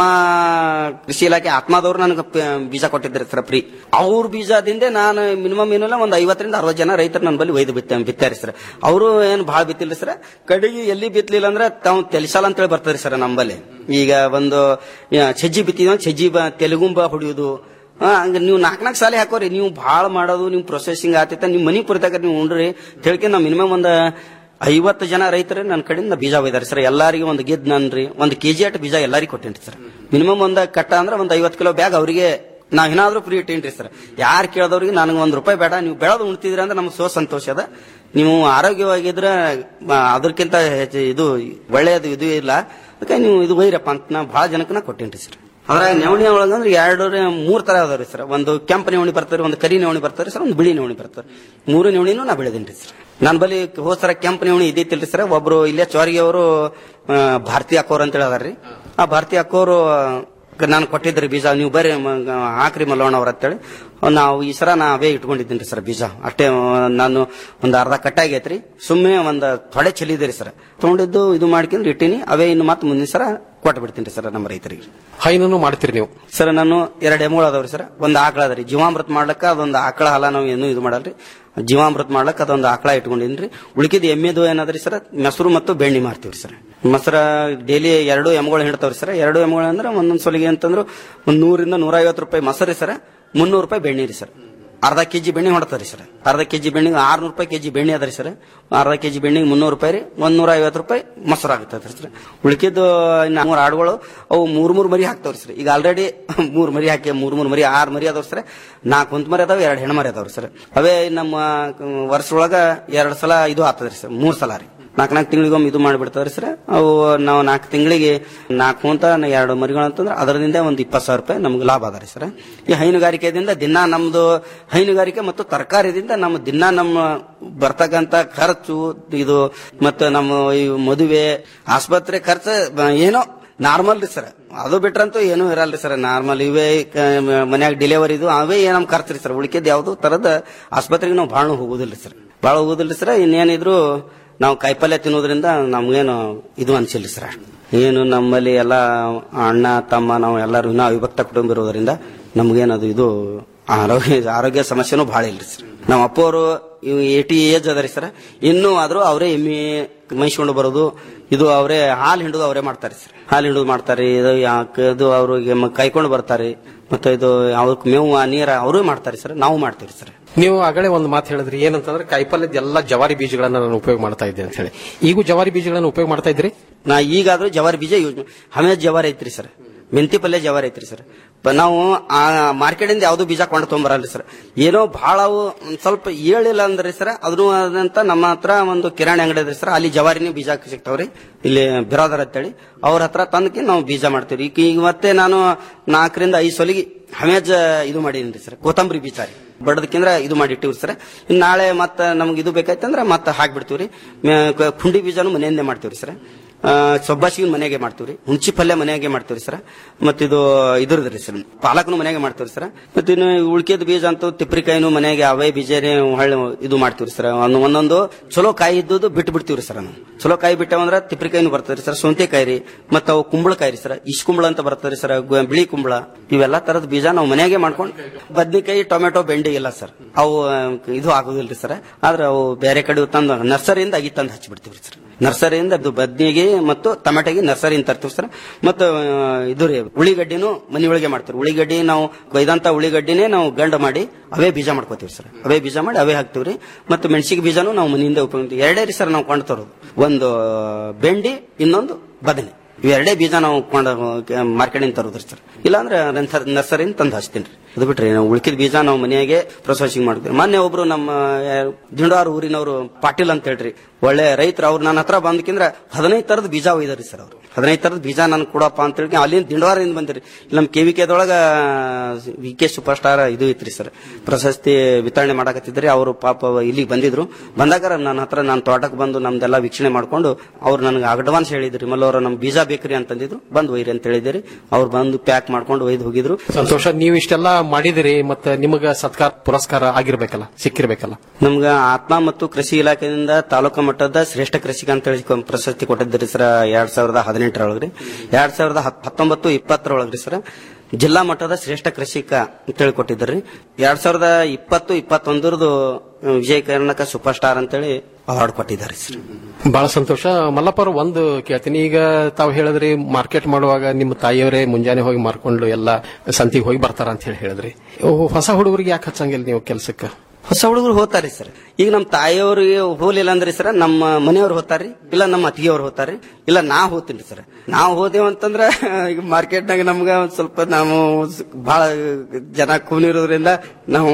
ಕೃಷಿ ಇಲಾಖೆ ಆತ್ಮದವ್ರು ನನಗೆ ಪ- ಬೀಜ ಕೊಟ್ಟಿದ್ದಾರೆ ಸರ್ ಫ್ರೀ ಅವ್ರ ಬೀಜದಿಂದ ನಾನು ಮಿನಿಮಮ್ ಏನಿಲ್ಲ ಒಂದು ಐವತ್ತರಿಂದ ಅರವತ್ತು ಜನ ರೈತರು ನನ್ನ ಬಳಿ ಒಯ್ದು ಬಿತ್ತ ಬಿತ್ತಾರೆ ಸರ್ ಅವರು ಏನು ಭಾಳ ಬಿತ್ತಿಲ್ಲ ಸರ್ ಕಡೆಗೆ ಎಲ್ಲಿ ಬಿತ್ತಲಿಲ್ಲ ಅಂದ್ರೆ ತಾವು ತೆಲಿಸಾಲ ಅಂತೇಳಿ ಬರ್ತದೆ ಸರ್ ನಂಬಲ್ಲಿ ಈಗ ಒಂದು ಆ, ಸಜ್ಜಿ ಬಿತ್ತಿದ ಸಜ್ಜಿ ಬ ತೆಲುಗುಂಬ ಹೊಡಿಯೋದು ಆ, ಹಂಗ ನೀವು ನಾಲ್ಕು ನಾಲ್ಕು ಸಾಲಿ ಹಾಕೋರಿ ನೀವು ಭಾಳ ಮಾಡೋದು ನೀವು ಪ್ರೊಸೆಸಿಂಗ್ ಆತೈತ ನಿಮ್ಮ ಮನಿ ಪುರಿತಾಗ ನೀವು ಉಂಡ್ರಿ ತಿಳ್ಕೆ ನಾವು ಮಿನಿಮಮ್ ಒಂದು ಐವತ್ತು ಜನ ರೈತರು ನನ್ನ ಕಡೆಯಿಂದ ಬೀಜ ಒಯ್ದಾರೆ ಸರ್ ಎಲ್ಲಾರಿಗೂ ಒಂದು ಗೆದ್ ನನ್ರಿ ಒಂದು ಕೆಜಿ ಅಟ್ ಬೀಜ ಎಲ್ಲರಿಗೂ ಕೊಟ್ಟೇನ್ರಿ ಸರ್ ಮಿನಿಮಮ್ ಒಂದು ಕಟ್ಟ ಅಂದ್ರೆ ಒಂದು ಐವತ್ತು ಕಿಲೋ ಬ್ಯಾಗ್ ಅವರಿಗೆ ನಾವ್ ಏನಾದ್ರೂ ಫ್ರೀ ಇಟ್ಟೇನ್ರಿ ಸರ್ ಯಾರು ಕೇಳಿದವ್ರಿಗೆ ನನಗೆ ಒಂದು ರೂಪಾಯಿ ಬೇಡ ನೀವು ಬೆಳೆದು ಉಣ್ತಿದ್ರಿ ಅಂದ್ರೆ ನಮ್ಗೆ ಸೋ ಸಂತೋಷ ಅದ ನೀವು ಆರೋಗ್ಯವಾಗಿದ್ರೆ ಮ, ಅದಕ್ಕಿಂತ ಹೆಚ್ಚು ಇದು ಒಳ್ಳೆಯದು ಇದು ಇಲ್ಲ ಅದಕ್ಕೆ ನೀವು ಇದು ಒಯ್ರಪ್ಪ ಅಂತ ನಾ ಭಾಳ ಜನಕ್ಕೆ ನಾ ಕೊಟ್ಟೇನ್ರಿ ಸರ್ ಅದ್ರಾಗ ನವಣಿ ಒಳಗಂದ್ರೆ ಎರಡು ಮೂರ್ ತರ ಅದಾವ್ರಿ ಸರ್ ಒಂದು ಕೆಂಪು ನವಣಿ ಬರ್ತಾರೆ ಒಂದು ಕರಿ ನವಣಿ ಬರ್ತಾರೆ ಸರ್ ಒಂದು ಬಿಳಿ ನವಣಿ ಬರ್ತಾರೆ ಮೂರು ನವಣಿನೂ ನಾ ಬೆಳೆದೇನ್ರಿ ಸರ್ ನನ್ನ ಬಳಿ ಹೋದ ಸರ ಕೆಂಪು ನವಣಿ ಇದ್ದಿತ್ತಿಲ್ರಿ ಸರ್ ಒಬ್ರು ಇಲ್ಲೇ ಚೋರಿಗೆ ಅವರು ಭಾರತೀಯ ಅಕ್ಕೋರ್ ಅಂತ ಹೇಳದಾರ್ರಿ ಆ ಭಾರತೀಯ ಅಕ್ಕೋರು ನಾನು ಕೊಟ್ಟಿದ್ರಿ ಬೀಜ ನೀವು ಬರ್ರಿ ಮ- ಹಾಕ್ರಿ ಮಲ್ಲವಣ್ಣ ಅವ್ರ ಅಂತೇಳಿ ನಾವು ಈ ಸರ ನಾ ಅವೇ ಇಟ್ಕೊಂಡಿದ್ದೀನಿ ಸರ್ ಬೀಜ ಅಷ್ಟೇ ಆ, ನಾನು ಒಂದು ಅರ್ಧ ಕಟ್ಟಾಗೈತ್ರಿ ಸುಮ್ಮನೆ ಒಂದು ತೊಡೆ ಚೆಲ್ಲಿದಿರಿ ಸರ್ ತಗೊಂಡಿದ್ದು ಇದು ಮಾಡ್ಕೊಂಡು ಇಟ್ಟೀನಿ ಅವೇ ಇನ್ನು ಮತ್ತೆ ಮುಂದಿನ ಸರ ಕೊಟ್ಟು ಬಿಡ್ತೀನಿ ಸರ್ ನಮ್ಮ ರೈತರಿಗೆ ಹೈನೂ ಮಾಡ್ತೀರಿ ನೀವು ಸರ್ ನಾನು ಎರಡು ಎಮ್ಗಳು ಅದಾವ್ರಿ ಸರ್ ಒಂದು ಆಕಳ ಅದ್ರಿ ಜೀವಾಮೃತ ಮಾಡ್ಲಕ್ಕ ಅದೊಂದು ಆಕಳ ಹಾಲ ನಾವು ಏನು ಇದು ಮಾಡಲ್ರಿ ಜೀವಾಮೃತ ಮಾಡ್ಲಕ್ಕ ಅದೊಂದು ಆಕಳ ಇಟ್ಕೊಂಡಿನ್ರಿ ಉಳಿಕಿದ ಎಮ್ಮೆದು ಏನಾದ್ರಿ ಸರ್ ಮೊಸರು ಮತ್ತು ಬೆಣ್ಣೆ ಮಾರ್ತೀವಿ ಸರ್ ಮೊಸರ ಡೈಲಿ ಎರಡು ಎಮ್ಗಳು ಹಿಡ್ತಾವ್ರಿ ಸರ್ ಎರಡು ಎಮ್ಗಳು ಅಂದ್ರೆ ಒಂದೊಂದ್ ಸೊಲಿಗೆ ಅಂತಂದ್ರೆ ಒಂದ್ ನೂರಿಂದ ನೂರ ಐವತ್ತು ರೂಪಾಯಿ ಮೊಸರು ಸರ್ ಮುನ್ನೂರು ರೂಪಾಯಿ ಬೆಣ್ಣೆ ರೀ ಸರ್ ಅರ್ಧ ಕೆಜಿ ಬೆಣ್ಣೆ ಹೊಡ್ತಾರಿ ಸರ್ ಅರ್ಧ ಕೆಜಿ ಬೆಣ್ಣೆಗೆ ಆರ್ನೂರು ರೂಪಾಯಿ ಕೆಜಿ ಬೆಣ್ಣೆ ಅದರಿ ಸರ್ ಅರ್ಧ ಕೆಜಿ ಬೆಣ್ಣೆಗೆ ಮುನ್ನೂರು ರೂಪಾಯಿ ರೀ ಒಂದ್ ನೂರ ಐವತ್ತು ರೂಪಾಯಿ ಮೊಸರು ಆಗುತ್ತೆ ಸರ್ ಉಳಿಕಿದ್ದು ಇನ್ನು ಮೂರು ಆಡುಗಳು ಅವು ಮೂರ್ ಮೂರ್ ಮರಿ ಹಾಕ್ತಾವ್ರಿ ಸರ್ ಈಗ ಆಲ್ರೆಡಿ ಮೂರ್ ಮರಿ ಹಾಕಿ ಮೂರ್ ಮೂರ್ ಮರಿ ಆರ್ ಮರಿ ಅದಾವ್ರಿ ಸರ್ ನಾಲ್ಕು ಕುಂತ ಮರಿ ಅದಾವ ಎರಡು ಹೆಣ್ಣು ಮರಿ ಅದಾವ್ರಿ ಸರ್ ಅವೇ ನಮ್ಮ ವರ್ಷದೊಳಗ ಎರಡ್ ಸಲ ಇದು ಆಗ್ತದ್ರಿ ಸರ್ ಮೂರ್ ಸಲ ರೀ ನಾಲ್ಕು ನಾಲ್ಕು ತಿಂಗಳಿಗೊಮ್ಮೆ ಇದು ಮಾಡಿಬಿಡ್ತಾವ್ರಿ ಸರ್ ಅವು ನಾವು ನಾಲ್ಕು ತಿಂಗಳಿಗೆ ನಾಲ್ಕು ಅಂತ ಎರಡು ಮರಿಗಳು ಅಂತಂದ್ರೆ ಅದರಿಂದ ಒಂದು ಇಪ್ಪತ್ತು ಸಾವಿರ ರೂಪಾಯಿ ನಮ್ಗೆ ಲಾಭ ಅದ ರೀ ಸರ್ ಈ ಹೈನುಗಾರಿಕೆದಿಂದ ದಿನ ನಮ್ದು ಹೈನುಗಾರಿಕೆ ಮತ್ತು ತರಕಾರಿದಿಂದ ನಮ್ಮ ದಿನ ನಮ್ಮ ಬರ್ತಕ್ಕಂತ ಖರ್ಚು ಇದು ಮತ್ತು ನಮ್ಮ ಈ ಮದುವೆ ಆಸ್ಪತ್ರೆ ಖರ್ಚು ಬ- ಏನೋ ನಾರ್ಮಲ್ ರೀ ಸರ್ ಅದು ಬಿಟ್ರಂತೂ ಏನೂ ಇರಲ್ರಿ ಸರ್ ನಾರ್ಮಲ್ ಇವೇ ಮನ್ಯಾಗ ಡೆಲಿವರಿ ಇದು ಅವೇ ನಮ್ ಖರ್ಚು ರೀ ಸರ್ ಉಳಿಕೆದ್ ಯಾವ್ದು ತರದ ಆಸ್ಪತ್ರೆಗೆ ನಾವು ಭಾಳ ಹೋಗುದಿಲ್ಲ ಸರ್ ಭಾಳ ಹೋಗುದಿಲ್ಲ ಸರ್ ಇನ್ನೇನಿದ್ರು ನಾವು ಕಾಯಿಪಲ್ಯ ತಿನ್ನೋದ್ರಿಂದ ನಮ್ಗೇನು ಇದು ಅನ್ಸಿಲ್ಲ ಸರ್ ಏನು ನಮ್ಮಲ್ಲಿ ಎಲ್ಲ ಅಣ್ಣ ತಮ್ಮ ನಾವು ಎಲ್ಲರೂ ಇನ್ನೂ ಅವಿಭಕ್ತ ಕುಟುಂಬ ಇರೋದ್ರಿಂದ ನಮ್ಗೇನದು ಇದು ಆರೋಗ್ಯ ಆರೋಗ್ಯ ಸಮಸ್ಯೆನೂ ಭಾಳ ಇಲ್ರಿ ಸರ್ ನಮ್ಮ ಅಪ್ಪವರು ಏಟಿ ಏಜ್ ಅದರಿ ಸರ್ ಇನ್ನೂ ಆದ್ರೂ ಅವರೇ ಎಮ್ಮೆ ಮೈಸ್ಕೊಂಡು ಬರೋದು ಇದು ಅವರೇ ಹಾಲು ಹಿಂಡುದು ಅವರೇ ಮಾಡ್ತಾರೆ ಸರ್ ಹಾಲು ಹಿಂಡುದು ಮಾಡ್ತಾರೆ ಇದು ಯಾಕೆ ಇದು ಅವ್ರಿಗೆ ಮ- ಕೈಕೊಂಡು ಬರ್ತಾರೆ ಮತ್ತೆ ಇದು ಅವಕ್ಕೆ ಮೇವು ನೀರ ಅವರೇ ಮಾಡ್ತಾರೆ ಸರ್ ನಾವು ಮಾಡ್ತೀವಿ ಸರ್ ನೀವು ಆಗಲೇ ಒಂದು ಮಾತು ಹೇಳಿದ್ರಿ ಏನಂತಂದ್ರೆ ಕಾಯಿಪಲ್ಯದ ಎಲ್ಲ ಜವಾರಿ ಬೀಜಗಳನ್ನ ನಾನು ಉಪಯೋಗ ಮಾಡ್ತಾ ಇದ್ದೆ ಅಂತ ಹೇಳಿ ಈಗೂ ಜವಾರಿ ಬೀಜಗಳನ್ನ ಉಪಯೋಗ ಮಾಡ್ತಾ ಇದ್ರಿ ನಾ ಈಗಾದ್ರೂ ಜವಾರಿ ಬೀಜ ಯೂಸ್ ಹಮೇ ಜವಾರಿ ಐತ್ರಿ ಸರ್ ಮೆಂತಿ ಪಲ್ಯ ಜವಾರಿ ಐತ್ರಿ ಸರ್ ಪ- ನಾವು ಆ ಮಾರ್ಕೆಟಿಂದ ಯಾವ್ದು ಬೀಜ ಕೊಂಡು ತೊಗೊಂಬರಲ್ರಿ ಸರ್ ಏನೋ ಬಹಳ ಅವು ಒಂದ್ ಸ್ವಲ್ಪ ಏಳಿಲ್ಲ ಅಂದ್ರೆ ಸರ್ ಅದನ್ನು ಅದಂತ ನಮ್ಮ ಹತ್ರ ಒಂದು ಕಿರಾಣಿ ಅಂಗಡಿ ಅದ್ರಿ ಸರ್ ಅಲ್ಲಿ ಜವಾರಿನೇ ಬೀಜ ಸಿಗ್ತಾವ್ರಿ ಇಲ್ಲಿ ಬಿರಾದರ್ ಅಂತೇಳಿ ಅವ್ರ ಹತ್ರ ತಂದಕ್ಕೆ ನಾವು ಬೀಜ ಮಾಡ್ತೀವಿ ಈಗ ಈಗ ಮತ್ತೆ ನಾನು ನಾಲ್ಕರಿಂದ ಐದು ಸೊಲಿಗೆ ಹಮೇಜ್ ಇದು ಮಾಡೀನಿ ಸರ್ ಕೊತ್ತಂಬರಿ ಬೀಜ ರೀ ಬಡದಕ್ಕಿಂದ್ರ ಇದು ಮಾಡಿ ಇಟ್ಟಿವ್ರಿ ಸರ್ ಇನ್ನು ನಾಳೆ ಮತ್ತೆ ನಮ್ಗೆ ಇದು ಬೇಕಾಯ್ತಂದ್ರೆ ಮತ್ತೆ ಹಾಕ್ಬಿಡ್ತೀವ್ರಿ ಮ್ಯಾ- ಕ- ಪುಂಡಿ ಬೀಜನು ಮನೆಯಿಂದೇ ಮಾಡ್ತೀವ್ರಿ ಸರ್ ಸೊಬ್ಬಾಸಿನ ಮನೆಗೆ ಮಾಡ್ತೀವ್ರಿ ಹುಂಚಿ ಪಲ್ಯ ಮನೆಯಾಗೆ ಮಾಡ್ತೀವ್ರಿ ಸರ್ ಮತ್ತಿದು ಇದ್ರದ್ರಿ ಸರ್ ಪಾಲಕ್ನು ಮನೆಯಾಗೆ ಮಾಡ್ತೀವ್ರಿ ಸರ್ ಮತ್ತೆ ಇನ್ನು ಉಳ್ಕಿದ ಬೀಜ ಅಂತೂ ತಿಪ್ರಿಕಾಯಿನು ಮನೆಯಾಗೆ ಅವೇ ಬೀಜನೇ ಹೊಳ್ಳಿ ಇದು ಮಾಡ್ತೀವ್ರಿ ಸರ್ ಒಂದು ಒಂದೊಂದು ಚಲೋ ಕಾಯಿ ಇದ್ದುದು ಬಿಟ್ಟು ಬಿಡ್ತೀವ್ರಿ ಸರ್ ನಾವು ಚಲೋ ಕಾಯಿ ಬಿಟ್ಟವಂದ್ರ ತಿಪ್ರಿಕಾಯಿನು ಬರ್ತದ್ರಿ ಸರ್ ಸೌಂತೆಕಾಯಿ ರೀ ಮತ್ತೆ ಅವು ಕುಂಬಳಕಾಯಿ ರೀ ಸರ್ ಇಶ್ ಕುಂಬಳ ಅಂತ ಬರ್ತದ್ರಿ ಸರ್ ಗು- ಬಿಳಿ ಕುಂಬಳ ಇವೆಲ್ಲ ತರದ ಬೀಜ ನಾವು ಮನೆಯಾಗೆ ಮಾಡ್ಕೊಂಡು ಬದ್ನಿಕಾಯಿ ಟೊಮೆಟೊ ಬೆಂಡಿ ಇಲ್ಲ ಸರ್ ಅವು ಆ, ಇದು ಆಗೋದಿಲ್ರಿ ಸರ್ ಆದ್ರೆ ಅವು ಬೇರೆ ಕಡೆ ತಂದು ನರ್ಸರಿಯಿಂದ ಅಗಿ ತಂದು ಹಚ್ಚಿಬಿಡ್ತೀವ್ರಿ ಸರ್ ನರ್ಸರಿಯಿಂದ ಅದು ಬದ್ನಿಗೆ ಮತ್ತು ಟೊಮೆಟೊಗೆ ನರ್ಸರಿಯಿಂದ ತರ್ತೀವಿ ಸರ್ ಮತ್ತು ಆ, ಇದು ರೀ ಉಳಿಗಡ್ಡಿನೂ ಮನೆ ಒಳಗೆ ಮಾಡ್ತೀವಿ ಉಳಿಗಡ್ಡಿ ನಾವು ಕೊಯ್ದಂತ ಉಳಿಗಡ್ಡಿನೇ ನಾವು ಗಂಡ ಮಾಡಿ ಅವೇ ಬೀಜ ಮಾಡ್ಕೋತೀವಿ ಸರ್ ಅವೇ ಬೀಜ ಮಾಡಿ ಅವೇ ಹಾಕ್ತೀವಿ ರೀ ಮತ್ತು ಮೆಣಸಿಗೆ ಬೀಜನೂ ನಾವು ಮನೆಯಿಂದ ಉಪಯೋಗ ಎರಡೇ ರೀ ಸರ್ ನಾವು ಕೊಂಡು ತರೋದು ಒಂದು ಬೆಂಡಿ ಇನ್ನೊಂದು ಬದನೆ ಇವೆರಡೇ ಬೀಜ ನಾವು ಕೊಂಡು ಮಾರ್ಕೆಟಿಂದ ತರೋದ್ರಿ ಸರ್ ಇಲ್ಲಾಂದ್ರೆ ನರ್ಸರಿಯಿಂದ ತಂದು ಹಚ್ತೀನಿ ರೀ ಅದು ಬಿಟ್ರಿ ನಾವು ಉಳ್ಕಿದ ಬೀಜ ನಾವು ಮನೆಯಾಗೆ ಪ್ರೊಸೆಸಿಂಗ್ ಮಾಡ್ತೀವಿ ಮೊನ್ನೆ ಒಬ್ರು ನಮ್ಮ ಯಾರು ದಿಂಡಾರು ಊರಿನವರು ಪಾಟೀಲ್ ಅಂತ ಹೇಳ್ರಿ ಒಳ್ಳೆ ರೈತರು ಅವ್ರು ನನ್ನ ಹತ್ರ ಬಂದಕಿಂದ್ರ ಹದಿನೈದು ತರದ ಬೀಜ ಒಯ್ದಾರಿ ಸರ್ ಅವರು ಹದಿನೈದು ತರದ ಬೀಜ ನನ್ ಕೊಡಪ್ಪ ಅಂತ ಹೇಳಿ ಅಲ್ಲಿಂದ ದಿಂಡವಾರದಿಂದ ಬಂದಿರಿ ಇಲ್ಲಿ ನಮ್ಮ ಕೆ ವಿ ಕೆದೊಳಗ ವಿ ಕೆ ಸೂಪರ್ ಸ್ಟಾರ್ ಇದು ಇತ್ರಿ ಸರ್ ಪ್ರಶಸ್ತಿ ವಿತರಣೆ ಮಾಡಕತ್ತಿದ್ರಿ ಅವರು ಪಾಪ ಇಲ್ಲಿಗೆ ಬಂದಿದ್ರು ಬಂದಾಗ ನನ್ನ ಹತ್ರ ನಾನು ತೋಟಕ್ಕೆ ಬಂದು ನಮ್ದೆಲ್ಲ ವೀಕ್ಷಣೆ ಮಾಡ್ಕೊಂಡು ಅವ್ರು ನನಗೆ ಅಡ್ವಾನ್ಸ್ ಹೇಳಿದ್ರಿ ಮಲ್ಲವರ ನಮ್ ಬೀಜ ಬೇಕ್ರಿ ಅಂತಂದಿದ್ರು ಬಂದು ಒಯ್ರಿ ಅಂತ ಹೇಳಿದಿರಿ ಅವ್ರು ಬಂದು ಪ್ಯಾಕ್ ಮಾಡ್ಕೊಂಡು ಒಯ್ದು ಹೋಗಿದ್ರು ಸಂತೋಷ ನೀವು ಇಷ್ಟೆಲ್ಲ ಮಾಡಿದಿರಿ ಮತ್ತೆ ನಿಮಗ ಸತ್ಕಾರ ಪುರಸ್ಕಾರ ಆಗಿರ್ಬೇಕಲ್ಲ ಸಿಕ್ಕಿರ್ಬೇಕಲ್ಲ ನಮ್ಗ ಆತ್ಮ ಮತ್ತು ಕೃಷಿ ಇಲಾಖೆಯಿಂದ ತಾಲೂಕು ಮಟ್ಟದ ಶ್ರೇಷ್ಠ ಕೃಷಿಕ ಅಂತ ಹೇಳಿ ಕೊ- ಪ್ರಶಸ್ತಿ ಕೊಟ್ಟಿದ್ರಿ ಸರ್ ಎರಡ್ ಸಾವಿರದ ಹದಿನೆಂಟರೊಳಗ್ರಿ ಎರಡ್ ಸಾವಿರದ ಹತ್- ಹತ್ತೊಂಬತ್ತು ಇಪ್ಪತ್ತರೊಳಗ್ರಿ ಸರ್ ಜಿಲ್ಲಾ ಮಟ್ಟದ ಶ್ರೇಷ್ಠ ಕೃಷಿಕ ಅಂತ ಹೇಳಿ ಕೊಟ್ಟಿದ್ರಿ ಎರಡ್ ಸಾವಿರದ ಇಪ್ಪತ್ತು ಇಪ್ಪತ್ತೊಂದರದು ವಿಜಯ ಕರ್ನಾಟಕ ಸೂಪರ್ ಸ್ಟಾರ್ ಅಂತೇಳಿ ಅವಾರ್ಡ್ ಕೊಟ್ಟಿದ್ದಾರೆ ಸರ್ ಬಹಳ ಸಂತೋಷ ಮಲ್ಲಪ್ಪ ಅವ್ರು ಒಂದು ಕೇಳ್ತೀನಿ ಈಗ ತಾವು ಹೇಳಿದ್ರಿ ಮಾರ್ಕೆಟ್ ಮಾಡುವಾಗ ನಿಮ್ಮ ತಾಯಿಯವರೇ ಮುಂಜಾನೆ ಹೋಗಿ ಮಾರ್ಕೊಂಡು ಎಲ್ಲ ಸಂತಿಗೆ ಹೋಗಿ ಬರ್ತಾರ ಅಂತ ಹೇಳಿ ಹೇಳಿದ್ರಿ ಓ, ಹೊಸ ಹುಡುಗರಿಗೆ ಯಾಕೆ ಹಚ್ಚಂಗಿಲ್ಲ ನೀವು ಕೆಲ್ಸಕ್ಕೆ ಹೊಸ ಹುಡುಗರು ಹೋಗ್ತಾರಿ ಸರ್ ಈಗ ನಮ್ಮ ತಾಯಿಯವ್ರಿಗೆ ಹೋಲಿಲ್ಲ ಅಂದ್ರೆ ಸರ್ ನಮ್ಮ ಮನೆಯವ್ರು ಹೋಗ್ತಾರ್ರಿ ಇಲ್ಲ ನಮ್ಮ ಅತ್ತಿಗೆಯವ್ರು ಹೋಗ್ತಾರ್ರಿ ಇಲ್ಲ ನಾ ಹೋಗ್ತೀನಿ ಸರ್ ನಾವು ಹೋದೇವು ಅಂತಂದ್ರ ಈಗ ಮಾರ್ಕೆಟ್ನಾಗ ನಮ್ಗ ಒಂದ್ ಸ್ವಲ್ಪ ನಾವು ಬಹಳ ಜನ ಕೂನಿರೋದ್ರಿಂದ ನಾವು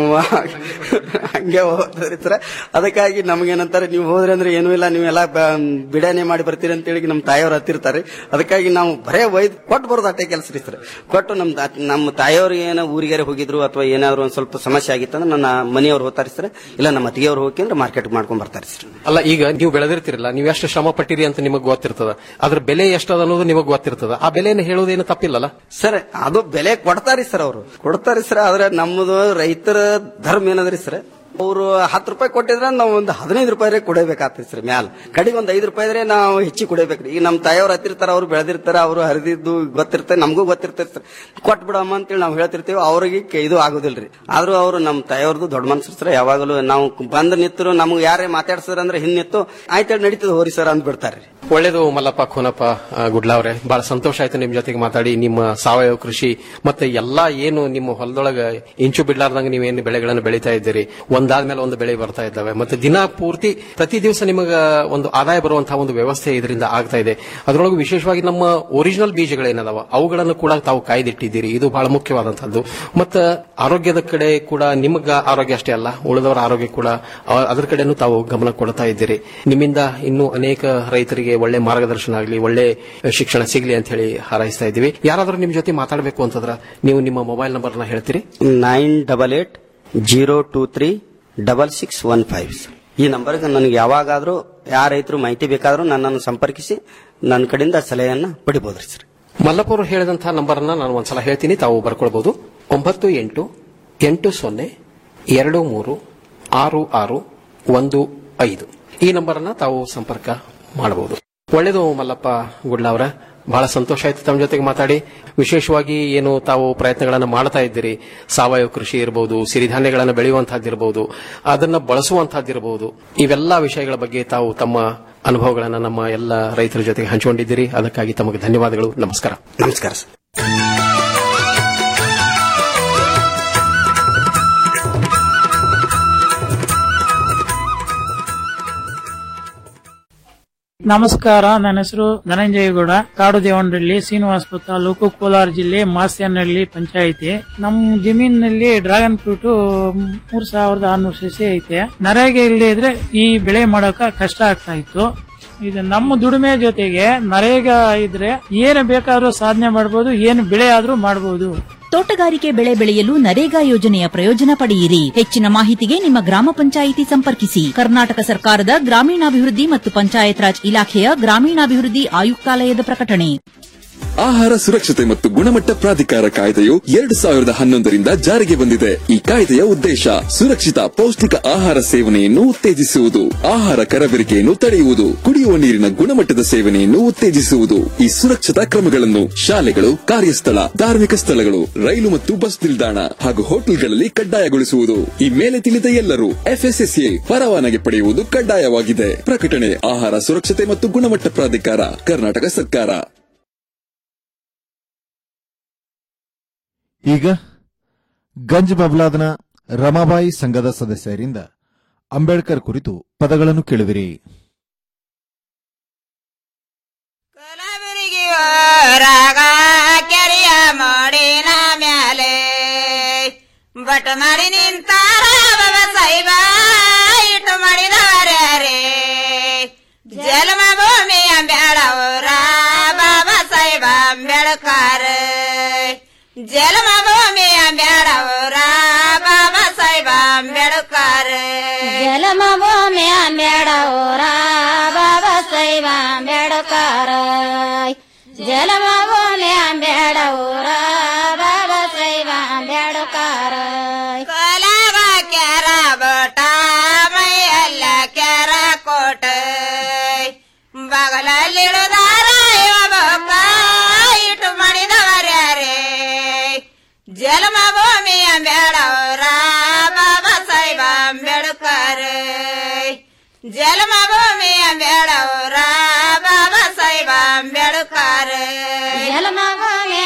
ಹಂಗೆ ಹೋಗ್ತದ್ರಿ ಸರ್ ಅದಕ್ಕಾಗಿ ನಮ್ಗೇನಂತಾರೆ ನೀವು ಹೋದ್ರಿ ಅಂದ್ರೆ ಏನೂ ಇಲ್ಲ ನೀವೆಲ್ಲ ಬ- ಬಿಡಾನೆ ಮಾಡಿ ಬರ್ತೀರಿ ಅಂತೇಳಿ ನಮ್ಮ ತಾಯಿಯವ್ರು ಹತ್ತಿರ್ತಾರೆ ಅದಕ್ಕಾಗಿ ನಾವು ಬರೇ ಒಯ್ದು ಕೊಟ್ಟು ಬರೋದು ಅಷ್ಟೇ ಕೆಲಸ ರೀ ಸರ್ ಕೊಟ್ಟು ನಮ್ಮ ತಾ- ನಮ್ಮ ತಾಯಿಯವ್ರಿಗೆ ಏನೋ ಊರಿಗಾರೆ ಹೋಗಿದ್ರು ಅಥವಾ ಏನಾದ್ರು ಒಂದ್ ಸ್ವಲ್ಪ ಸಮಸ್ಯೆ ಆಗಿತ್ತಂದ್ರೆ ನನ್ನ ಮನೆಯವ್ರು ಹೋಗ್ತಾರೆ ಸರ್ ಇಲ್ಲ ನಮ್ಮ ಅತ್ತಿಗೆಯವ್ರು ಹೋಗಿ ಅಂದ್ರೆ ಮಾರ್ಕೆಟ್ ಮಾಡ್ಕೊಂಡ್ ಬರ್ತಾರೆ ಸರ್ ಅಲ್ಲ ಈಗ ನೀವು ಬೆಳೆದಿರ್ತಿರಲ್ಲ ನೀವು ಎಷ್ಟು ಶ್ರಮ ಪಟ್ಟಿರಿ ಅಂತ ನಿಮಗೆ ಗೊತ್ತಿರ್ತದ ಅದ್ರ ಬೆಲೆ ಎಷ್ಟದ ಅನ್ನೋದು ನಿಮಗೆ ಗೊತ್ತಿರ್ತದ ಆ ಬೆಲೆಯನ್ನು ಹೇಳೋದೇನು ತಪ್ಪಿಲ್ಲಲ್ಲ ಸರ್ ಅದು ಬೆಲೆ ಕೊಡ್ತಾರಿ ಸರ್ ಅವರು ಕೊಡ್ತಾರಿ ಸರ್ ಆದ್ರೆ ನಮ್ಮದು ರೈತರ ಧರ್ಮ ಏನದ್ರಿ ಸರ್ ಅವರು ಹತ್ತು ರೂಪಾಯಿ ಕೊಟ್ಟಿದ್ರೆ ನಾವು ಒಂದು ಹದಿನೈದು ರೂಪಾಯಿ ಕೊಡಬೇಕಾಗ್ತದೆ ಸರ್ ಮ್ಯಾಲ ಕಡೆಗೆ ಒಂದು ಐದು ರೂಪಾಯಿ ಇದ್ರೆ ನಾವು ಹೆಚ್ಚಿಗೆ ಕೊಡಬೇಕ್ರಿ ಈಗ ನಮ್ಮ ತಾಯಿಯವ್ರು ಹತ್ತಿರ್ತಾರ ಅವ್ರು ಬೆಳೆದಿರ್ತಾರ ಅವರು ಹರಿದಿದ್ದು ಗೊತ್ತಿರ್ತದೆ ನಮಗೂ ಗೊತ್ತಿರ್ತದೆ ಸರ್ ಕೊಟ್ ಬಿಡಮ್ಮ ಅಂತೇಳಿ ನಾವು ಹೇಳ್ತಿರ್ತೀವಿ ಅವ್ರಿಗೆ ಕೆ- ಇದು ಆಗೋದಿಲ್ರಿ ಆದ್ರೂ ಅವರು ನಮ್ಮ ತಾಯಿಯವ್ರದ್ದು ದೊಡ್ಡ ಮನ್ಸರು ಸರ್ ಯಾವಾಗಲೂ ನಾವು ಬಂದು ನಿಂತರು ನಮ್ಗೆ ಯಾರೇ ಮಾತಾಡ್ಸಿದ್ರ ಅಂದ್ರೆ ಹಿಂದ್ ನಿಂತು ಆಯ್ತು ನಡೀತದೆ ಹೋರಿ ಸರ್ ಅಂದ್ ಬಿಡ್ತಾರೆ ಒಳ್ಳೇದು ಮಲ್ಲಪ್ಪ ಖೋನಪ್ಪ ಆ, ಗುಡ್ಲ ಅವರೇ ಬಹಳ ಸಂತೋಷ ಆಯ್ತು ನಿಮ್ ಜೊತೆಗೆ ಮಾತಾಡಿ ನಿಮ್ಮ ಸಾವಯವ ಕೃಷಿ ಮತ್ತೆ ಎಲ್ಲಾ ಏನು ನಿಮ್ಮ ಹೊಲದೊಳಗ ಇಂಚು ಬಿಡ್ಲಾರ್ದಂಗ ನೀವೇನು ಬೆಳೆಗಳನ್ನು ಬೆಳೀತಾ ಇದ್ದೀರಿ ಒಂದಾದ್ಮೇಲೆ ಒಂದು ಬೆಳೆ ಬರ್ತಾ ಇದ್ದಾವೆ ಮತ್ತೆ ದಿನ ಪೂರ್ತಿ ಪ್ರತಿ ದಿವಸ ನಿಮಗ ಒಂದು ಆದಾಯ ಬರುವಂತಹ ಒಂದು ವ್ಯವಸ್ಥೆ ಇದರಿಂದ ಆಗ್ತಾ ಇದೆ ಅದರೊಳಗೆ ವಿಶೇಷವಾಗಿ ನಮ್ಮ ಒರಿಜಿನಲ್ ಬೀಜಗಳೇನದಾವ ಅವುಗಳನ್ನು ಕೂಡ ತಾವು ಕಾಯ್ದಿಟ್ಟಿದ್ದೀರಿ ಇದು ಬಹಳ ಮುಖ್ಯವಾದಂತಹದ್ದು ಮತ್ತು ಆರೋಗ್ಯದ ಕಡೆ ಕೂಡ ನಿಮಗ ಆರೋಗ್ಯ ಅಷ್ಟೇ ಅಲ್ಲ ಉಳಿದವರ ಆರೋಗ್ಯ ಕೂಡ ಆ- ಅದರ ಕಡೆನೂ ತಾವು ಗಮನ ಕೊಡ್ತಾ ಇದ್ದೀರಿ ನಿಮ್ಮಿಂದ ಇನ್ನೂ ಅನೇಕ ರೈತರಿಗೆ ಒಳ್ಳೆ ಮಾರ್ಗದರ್ಶನ ಆಗಲಿ ಒಳ್ಳೆ ಶಿಕ್ಷಣ ಸಿಗಲಿ ಅಂತ ಹೇಳಿ ಹಾರೈಸ್ತಾ ಇದ್ದೀವಿ ಯಾರಾದರೂ ನಿಮ್ ಜೊತೆ ಮಾತಾಡಬೇಕು ಅಂತಂದ್ರ ನೀವು ನಿಮ್ಮ ಮೊಬೈಲ್ ನಂಬರ್ನ ಹೇಳ್ತೀರಿ nine double eight zero two three double six one five ಈ ನಂಬರ್ಗೆ ನನಗೆ ಯಾವಾಗಾದ್ರೂ ಯಾವ ರೈತರು ಮಾಹಿತಿ ಬೇಕಾದ್ರೂ ನನ್ನನ್ನು ಸಂಪರ್ಕಿಸಿ ನನ್ನ ಕಡೆಯಿಂದ ಸಲಹೆಯನ್ನ ಪಡಿಬೋದ್ರಿ ಸರ್ ಮಲ್ಲಪ್ಪ ಅವರು ಹೇಳಿದಂತಹ ನಂಬರ್ ಅನ್ನ ನಾನು ಒಂದ್ಸಲ ಹೇಳ್ತೀನಿ ತಾವು ಬರ್ಕೊಳ್ಬಹುದು ಒಂಬತ್ತು ಎಂಟು ಎಂಟು ಸೊನ್ನೆ ಎರಡು ಮೂರು ಆರು ಆರು ಒಂದು ಐದು ಈ ನಂಬರ್ ಅನ್ನ ತಾವು ಸಂಪರ್ಕ ಮಾಡಬಹುದು ಒಳ್ಳೇದು ಮಲ್ಲಪ್ಪ ಗುಡ್ಲ ಅವರ ಬಹಳ ಸಂತೋಷ ಆಯ್ತು ತಮ್ಮ ಜೊತೆಗೆ ಮಾತಾಡಿ ವಿಶೇಷವಾಗಿ ಏನು ತಾವು ಪ್ರಯತ್ನಗಳನ್ನು ಮಾಡ್ತಾ ಇದ್ದೀರಿ ಸಾವಯವ ಕೃಷಿ ಇರಬಹುದು ಸಿರಿಧಾನ್ಯಗಳನ್ನು ಬೆಳೆಯುವಂತಹದ್ದಿರಬಹುದು ಅದನ್ನ ಬಳಸುವಂತಹದ್ದಿರಬಹುದು ಇವೆಲ್ಲ ವಿಷಯಗಳ ಬಗ್ಗೆ ತಾವು ತಮ್ಮ ಅನುಭವಗಳನ್ನು ನಮ್ಮ ಎಲ್ಲ ರೈತರ ಜೊತೆಗೆ ಹಂಚಿಕೊಂಡಿದ್ದೀರಿ ಅದಕ್ಕಾಗಿ ತಮಗೆ ಧನ್ಯವಾದಗಳು ನಮಸ್ಕಾರ ನಮಸ್ಕಾರ ಸರ್ ನಮಸ್ಕಾರ ನನ್ನ ಹೆಸರು ಧನಂಜಯಗೌಡ ಕಾಡು ದೇವನಹಳ್ಳಿ ಶ್ರೀನಿವಾಸಪುರ ತಾಲೂಕು ಕೋಲಾರ ಜಿಲ್ಲೆ ಮಾಸ್ಯನಹಳ್ಳಿ ಪಂಚಾಯಿತಿ ನಮ್ಮ ಜಮೀನಿನಲ್ಲಿ ಡ್ರ್ಯಾಗನ್ ಫ್ರೂಟ್ ಮೂರ್ ಸಾವಿರದ ಆರ್ನೂರು ಸಸಿ ಐತೆ ನರೇಗೆ ಇಲ್ಲದೆ ಇದ್ರೆ ಈ ಬೆಳೆ ಮಾಡೋಕ ಕಷ್ಟ ಆಗ್ತಾ ಇತ್ತು ಇದು ನಮ್ಮ ದುಡಿಮೆ ಜೊತೆಗೆ ನರೇಗಾ ಇದ್ರೆ ಏನು ಬೇಕಾದ್ರೂ ಸಾಧನೆ ಮಾಡಬಹುದು ಏನು ಬೆಳೆ ಆದ್ರೂ ಮಾಡಬಹುದು ತೋಟಗಾರಿಕೆ ಬೆಳೆ ಬೆಳೆಯಲು ನರೇಗಾ ಯೋಜನೆಯ ಪ್ರಯೋಜನ ಪಡೆಯಿರಿ ಹೆಚ್ಚಿನ ಮಾಹಿತಿಗೆ ನಿಮ್ಮ ಗ್ರಾಮ ಪಂಚಾಯಿತಿ ಸಂಪರ್ಕಿಸಿ ಕರ್ನಾಟಕ ಸರ್ಕಾರದ ಗ್ರಾಮೀಣಾಭಿವೃದ್ಧಿ ಮತ್ತು ಪಂಚಾಯತ್ ರಾಜ್ ಇಲಾಖೆಯ ಗ್ರಾಮೀಣಾಭಿವೃದ್ಧಿ ಆಯುಕ್ತಾಲಯದ ಪ್ರಕಟಣೆ ಆಹಾರ ಸುರಕ್ಷತೆ ಮತ್ತು ಗುಣಮಟ್ಟ ಪ್ರಾಧಿಕಾರ ಕಾಯ್ದೆಯು ಎರಡು ಸಾವಿರದ ಹನ್ನೊಂದರಿಂದ ಜಾರಿಗೆ ಬಂದಿದೆ ಈ ಕಾಯ್ದೆಯ ಉದ್ದೇಶ ಸುರಕ್ಷಿತ ಪೌಷ್ಟಿಕ ಆಹಾರ ಸೇವನೆಯನ್ನು ಉತ್ತೇಜಿಸುವುದು ಆಹಾರ ಕರಬೇರಿಕೆಯನ್ನು ತಡೆಯುವುದು ಕುಡಿಯುವ ನೀರಿನ ಗುಣಮಟ್ಟದ ಸೇವನೆಯನ್ನು ಉತ್ತೇಜಿಸುವುದು ಈ ಸುರಕ್ಷತಾ ಕ್ರಮಗಳನ್ನು ಶಾಲೆಗಳು ಕಾರ್ಯಸ್ಥಳ ಧಾರ್ಮಿಕ ಸ್ಥಳಗಳು ರೈಲು ಮತ್ತು ಬಸ್ ನಿಲ್ದಾಣ ಹಾಗೂ ಹೋಟೆಲ್ಗಳಲ್ಲಿ ಕಡ್ಡಾಯಗೊಳಿಸುವುದು ಈ ಮೇಲೆ ತಿಳಿದ ಎಲ್ಲರೂ ಎಫ್ಎಸ್ಎಸ್ಎ ಪರವಾನಗಿ ಪಡೆಯುವುದು ಕಡ್ಡಾಯವಾಗಿದೆ ಪ್ರಕಟಣೆ ಆಹಾರ ಸುರಕ್ಷತೆ ಮತ್ತು ಗುಣಮಟ್ಟ ಪ್ರಾಧಿಕಾರ ಕರ್ನಾಟಕ ಸರ್ಕಾರ ಈಗ ಗಂಜ್ ಬಬ್ಲಾದ್ನ ರಮಾಬಾಯಿ ಸಂಘದ ಸದಸ್ಯರಿಂದ ಅಂಬೇಡ್ಕರ್ ಕುರಿತು ಪದಗಳನ್ನು ಕೇಳುವಿರಿ ರಾಗ ಕೆರೆಯ ಮಾಡಿನ ಮ್ಯಾಲೆ ಬಟ್ ಮಾಡಿ ನಿಂತಾರ ಬಾಬಾ ಸಾಹಿಬ ಇಟ್ಟು ಮಾಡಿದಾರ್ಯಾರೇ ಜನ್ಮ ಭೂಮಿಯ ಬೇಡವರ ಬಾಬಾ ಸಾಹಿಬ ಅಂಬೇಡ್ಕರ್ ಜನ್ಮ ಭೂಮಿಯ ಬೇಡವರ ಬಾಬಾ ಸಾಹಿಬ ಅಂಬೇಡ್ಕರ್ ಜಲಮ ಭೂಮಿ ಅಂಬೇಡವರ ಬಾಬಾ ಸಾಹೇಬ ಅಂಬೇಡ್ಕರ್ ಜಲಮ ಭೂಮಿ ಅಂಬೇಡವರ ಬಾಬಾ ಸಾಹೇಬ ಅಂಬೇಡ್ಕರ್ ಕೊಲಗ ಕೆರ ಬಟ ಮೈಯಲ್ಲ ಕೆರ ಕೋಟ ಬಗಲಲ್ಲಿಡುದಾರ ಇವ ಬೊಕ್ಕ ಇಟ್ಟು ಮಾಡಿದವರ್ಯಾರೇ ಜನ್ಮ ಭೂಮಿಯ ಬೇಡವರ ಬಾಬಾ ಸಾಹಿಬ ಅಂಬೇಡ್ಕರ್ ಜನ್ಮ ಭೂಮಿಯ ಬೇಡವರ ಬಾಬಾ ಸಾಹಿಬ ಅಂಬೇಡ್ಕರ್ ಜಲಮ ಭೂಮಿ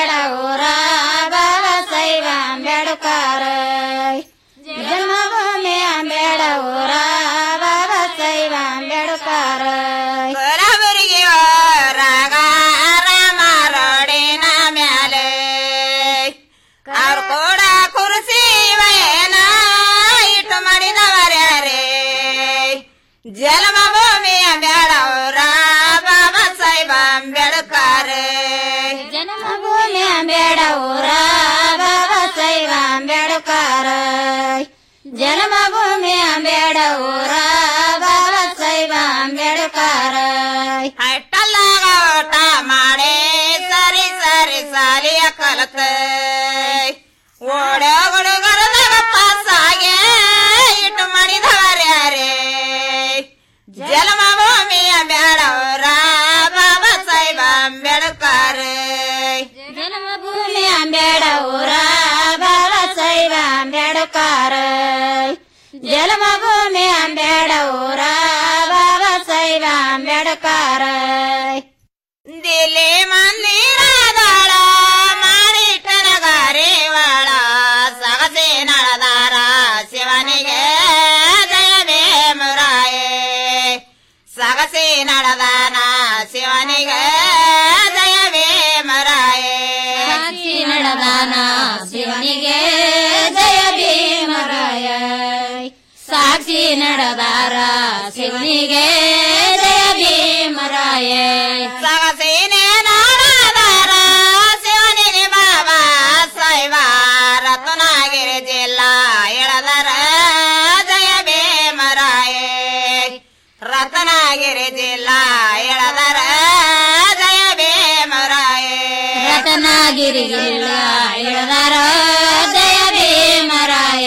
ಅಂಬೇಡವರ ಬಾಬಾ ಸಾಹೇಬ ಅಂಬೇಡ್ಕರ್ ಜನ್ಮ ಭೂಮಿ ಜನ್ಮಭೂಮಿ ಅಂಬೇಡ ಊರ ಬಾಬಾ ಸಾಹೇಬ ಅಂಬೇಡ್ಕರ್ ಹೈಟಲ್ಲಾಗ ಊಟ ಮಾಡಿ ಸರಿ ಸರಿ ಸಾಲಿಯ ಕಲತ ಓಡ ಹುಡುಗರದಾಗ ಪಾಸಾಗೆ ಇಟ್ಟು ಮಾಡಿದವರ್ಯಾರೇ ಜನ್ಮಭೂಮಿಯ ಬೇಡವರ ಬಾಬಾ ಸಾಹೇಬ ಅಂಬೇಡ್ಕರ್ ಜನ್ಮಭೂಮಿ ಅಂಬೇಡ ಊರ ಬಾಬಾ ಸಾಹೇಬ ಅಂಬೇಡ್ಕರ್ ಜನ್ಮಭೂಮಿ ಅಂಬೇಡ ಊರ ಬಾಬಾ ಸಾಹೇಬ ಅಂಬೇಡ್ಕರ್ ದಿಲ್ಲಿ ಮಂದಿರದಾಳ ಮಾಡಿಟ್ಟನಗಾರಿವಾಳ ಸಗಸಿ ನಳದಾರ ಶಿವನಿಗೆ ಜಯವೇ ಮುರಾಯೇ ಸಗಸಿ ನಳದಾನ ಶಿವನಿಗೆ ಜಯವೇ ಮುರಾಯೇ ಸಾಕ್ಷಿ ನಡೆದಾನ ಶಿವನಿಗೆ ಜಯ ಭೀಮರಾಯ ಸಾಕ್ಷಿ ನಡೆದಾರ ಶಿವನಿಗೆ ಜಯ ಭೀಮರಾಯ ಸಗಸಿನೇ ನಾಡದಾರ ಶಿವನಿಗೆ ಬಾಬಾ ಸೈವ ರತ್ನಗಿರಿ ಜಿಲ್ಲಾ ಎಳದರ ಜಯ ಭೀಮರಾಯೇ ರತ್ನಗಿರಿ ಜಿಲ್ಲಾ ಎಳದರ ಜಯ ಭೀಮರಾಯೇ ರತನಗಿರಿ ಜಿಲ್ಲಾ ಇಳದಾರ ಜಯ ಭೀಮರಾಯ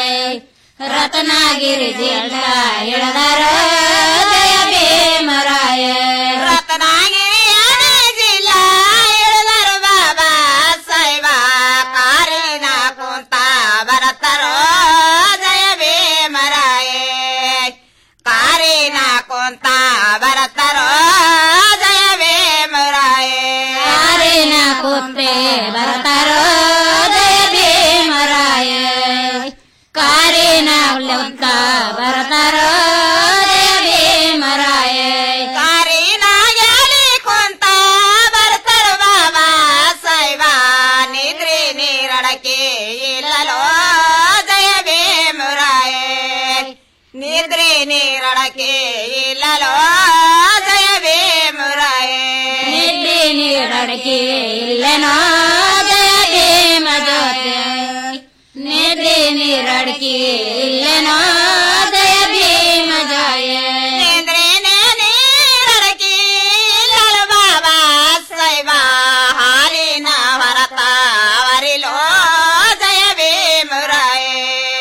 ರತನಗಿರಿ ಜಿಲ್ಲಾ ಇಳದಾರ ಜಯ ಭೀಮರಾಯ ರತ್ನಗಿರಿ ಜಿಲ್ಲಾ ಎಳದರ ಬಾಬಾ ಸೈವ ಕಾರಿನ ಕುಂತ ಬರತರೋ ಜಯ ಭೀಮರಾಯೇ ಕಾರಿನ ಕುಂತ ಬರತರೋ ಜಯ ಭೀಮರಾಯೇ ಕಾರಿನ ಕುತ್ತೆ ಬರ್ತಾರೋ ಜಯ ಭೀಮರಾಯ ಕಾರಿನ ಉಲ್ಲಂಕ ಬರ್ತಾರೋ ಜಯ ಭೀಮರಾಯ ಕಾರಿನ ಗಾಲಿ ಕುಂತ ಬರ್ತಾರ ಬಾಬಾ ಸೈವ ನಿದ್ರಿ ನೀರಡಕೆ ಇಲ್ಲಲೋ ಜಯ ಭೀಮರಾಯೇ ನಿದ್ರಿ ನೀರಡಕೆ ಇಲ್ಲಲೋ ಜಯ ಭೀಮರಾಯೇ ನಿದ್ದೆ ನೀರಡಕೆ ಇಲ್ಲೆನೋ ಜಯ ಭೀಮ ಜ್ಯೋತಿ ನಿದ್ದೆ ನೀರಡಕೆ ಇಲ್ಲೆನೋ ಜಯ ಭೀಮ ಜಯ ನಿದ್ರಿನೇ ನೀರಡಕೆ ಇಲ್ಲಲೋ ಬಾಬಾ ಸೈವ ಹಾಲಿನ ಹೊರತ ಅವರಿಲೋ ಜಯ ಭೀಮರಾಯೇ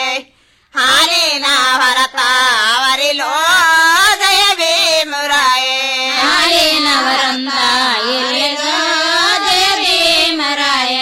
ಹಾಲಿನ ಹೊರತ ಅವರಿಲೋ ಜಯ ಭೀಮರಾಯೇ ಹಾಲಿನವರಂತ ಇಲ್ಲಿಗೋ ಜಯ ಭೀಮರಾಯ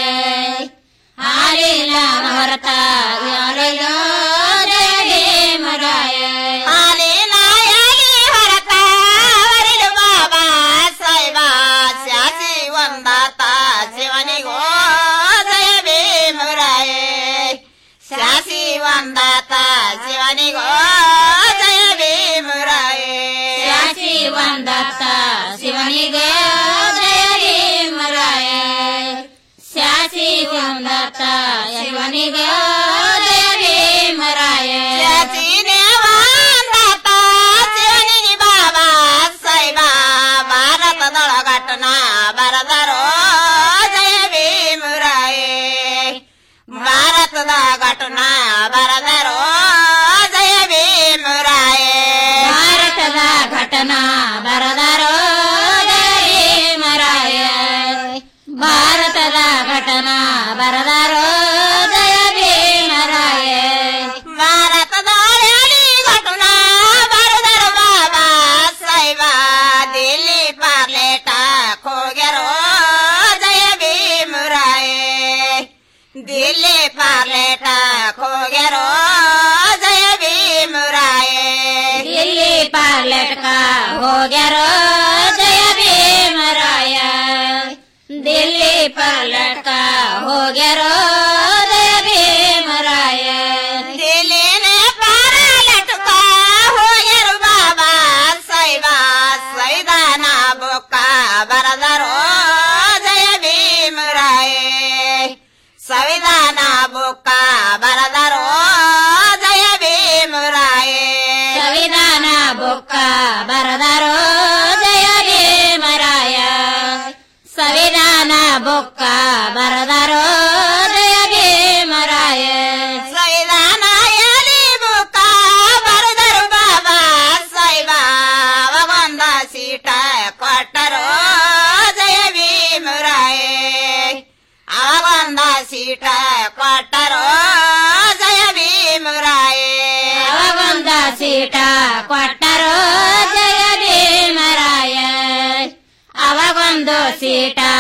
ಹಾಲಿನ ಹೊರತ ಯಾರಿಗೋ ಜಯ ಭೀಮರಾಯ ಹಾಲಿನ ಎಲಿ ಹೊರತ ಅವರಿಲು ಬಾಬಾ ಸೈವ ಸ್ಯಾಸಿ ಒಂದಾತ ಶಿವನಿಗೋ ಜಯ ಭೀಮರಾಯೇ ಸ್ಯಾಸಿ ಒಂದಾತ ಶಿವನಿಗೋ ಜಯ ಭೀಮರಾಯೇ ಶಾಸಿ ಒಂದತ್ತ ಶಿವನಿಗೆ ಜಯ ಭೀಮರಾಯ ಶಾಸಿ ಒಂದತ್ತ ಶಿವನಿಗೆ ಜಯ ಭೀಮರಾಯ ಸ್ಯಾಸಿನೇ ಒಂದಾತ ಶಿವನಿಗೆ ಬಾಬಾ ಸೈವ ಭಾರತದೊಳಗಟ್ಟನ ಬರದರೋ ಜಯ ಭೀಮರಾಯೇ ಭಾರತದ ಘಟನ ಬರದರೋ ಜಯ ಭೀಮರಾಯೇ ಭಾರತದ ಘಟನಾ ಬರದರೋ ಜಯ ಭೀಮರಾಯ ಭಾರತದ ಘಟನಾ ಬರದರೋ ಜಯ ಭೀಮರಾಯ ಭಾರತದೊಳಲಿ ಘಟನ ಬರದರೋ ಬಾಬಾ ಸೈವ ದಿಲ್ಲಿ ಪಾರ್ಲೇಟ ಹೋಗ್ಯಾರೋ ಜಯ ಭೀಮರಾಯೇ ದಿಲ್ಲಿ ಪಾರ್ಲೇಟ ಹೋಗ್ಯಾರೋ ಜಯ ಭೀಮರಾಯೇ ಇಲ್ಲಿ ಪಾರ್ಲೆಟ್ಕ ಹೋಗ್ಯಾರೋ ಜಯ ಭೀಮರಾಯ ದಿಲ್ಲಿ ಪಾರ್ಲೆಟ್ಕ ಹೋಗ್ಯಾರೋ ಜಯ ಭೀಮರಾಯ ದಿಲ್ಲಿನೇ ಪಾರ್ಲೆಟ್ಕ ಹೋಗ್ಯಾರೋ ಬಾಬಾ ಸೈವ ಸೈದಾನ ಬೊಕ್ಕ ಬರದರೋ ಜಯ ಭೀಮರಾಯೇ ಸಂವಿಧಾನ ಬುಕ್ಕ ಬರದರೋ ಜಯ ಭೀಮರಾಯೇ ಸಂವಿಧಾನ ಬುಕ್ಕ ಬರದರೋ ಜಯ ಭೀಮರಾಯ ಸಂವಿಧಾನ ಬುಕ್ಕ ಬರದರೋ ಜಯ ಭೀಮರಾಯ ಸಂವಿಧಾನ ಎಲಿ ಸೀಟ ಕೊಟ್ಟರು ಜಯ ಭೀಮರಾಯ ಅವಾಗೊಂದು ಸೀಟ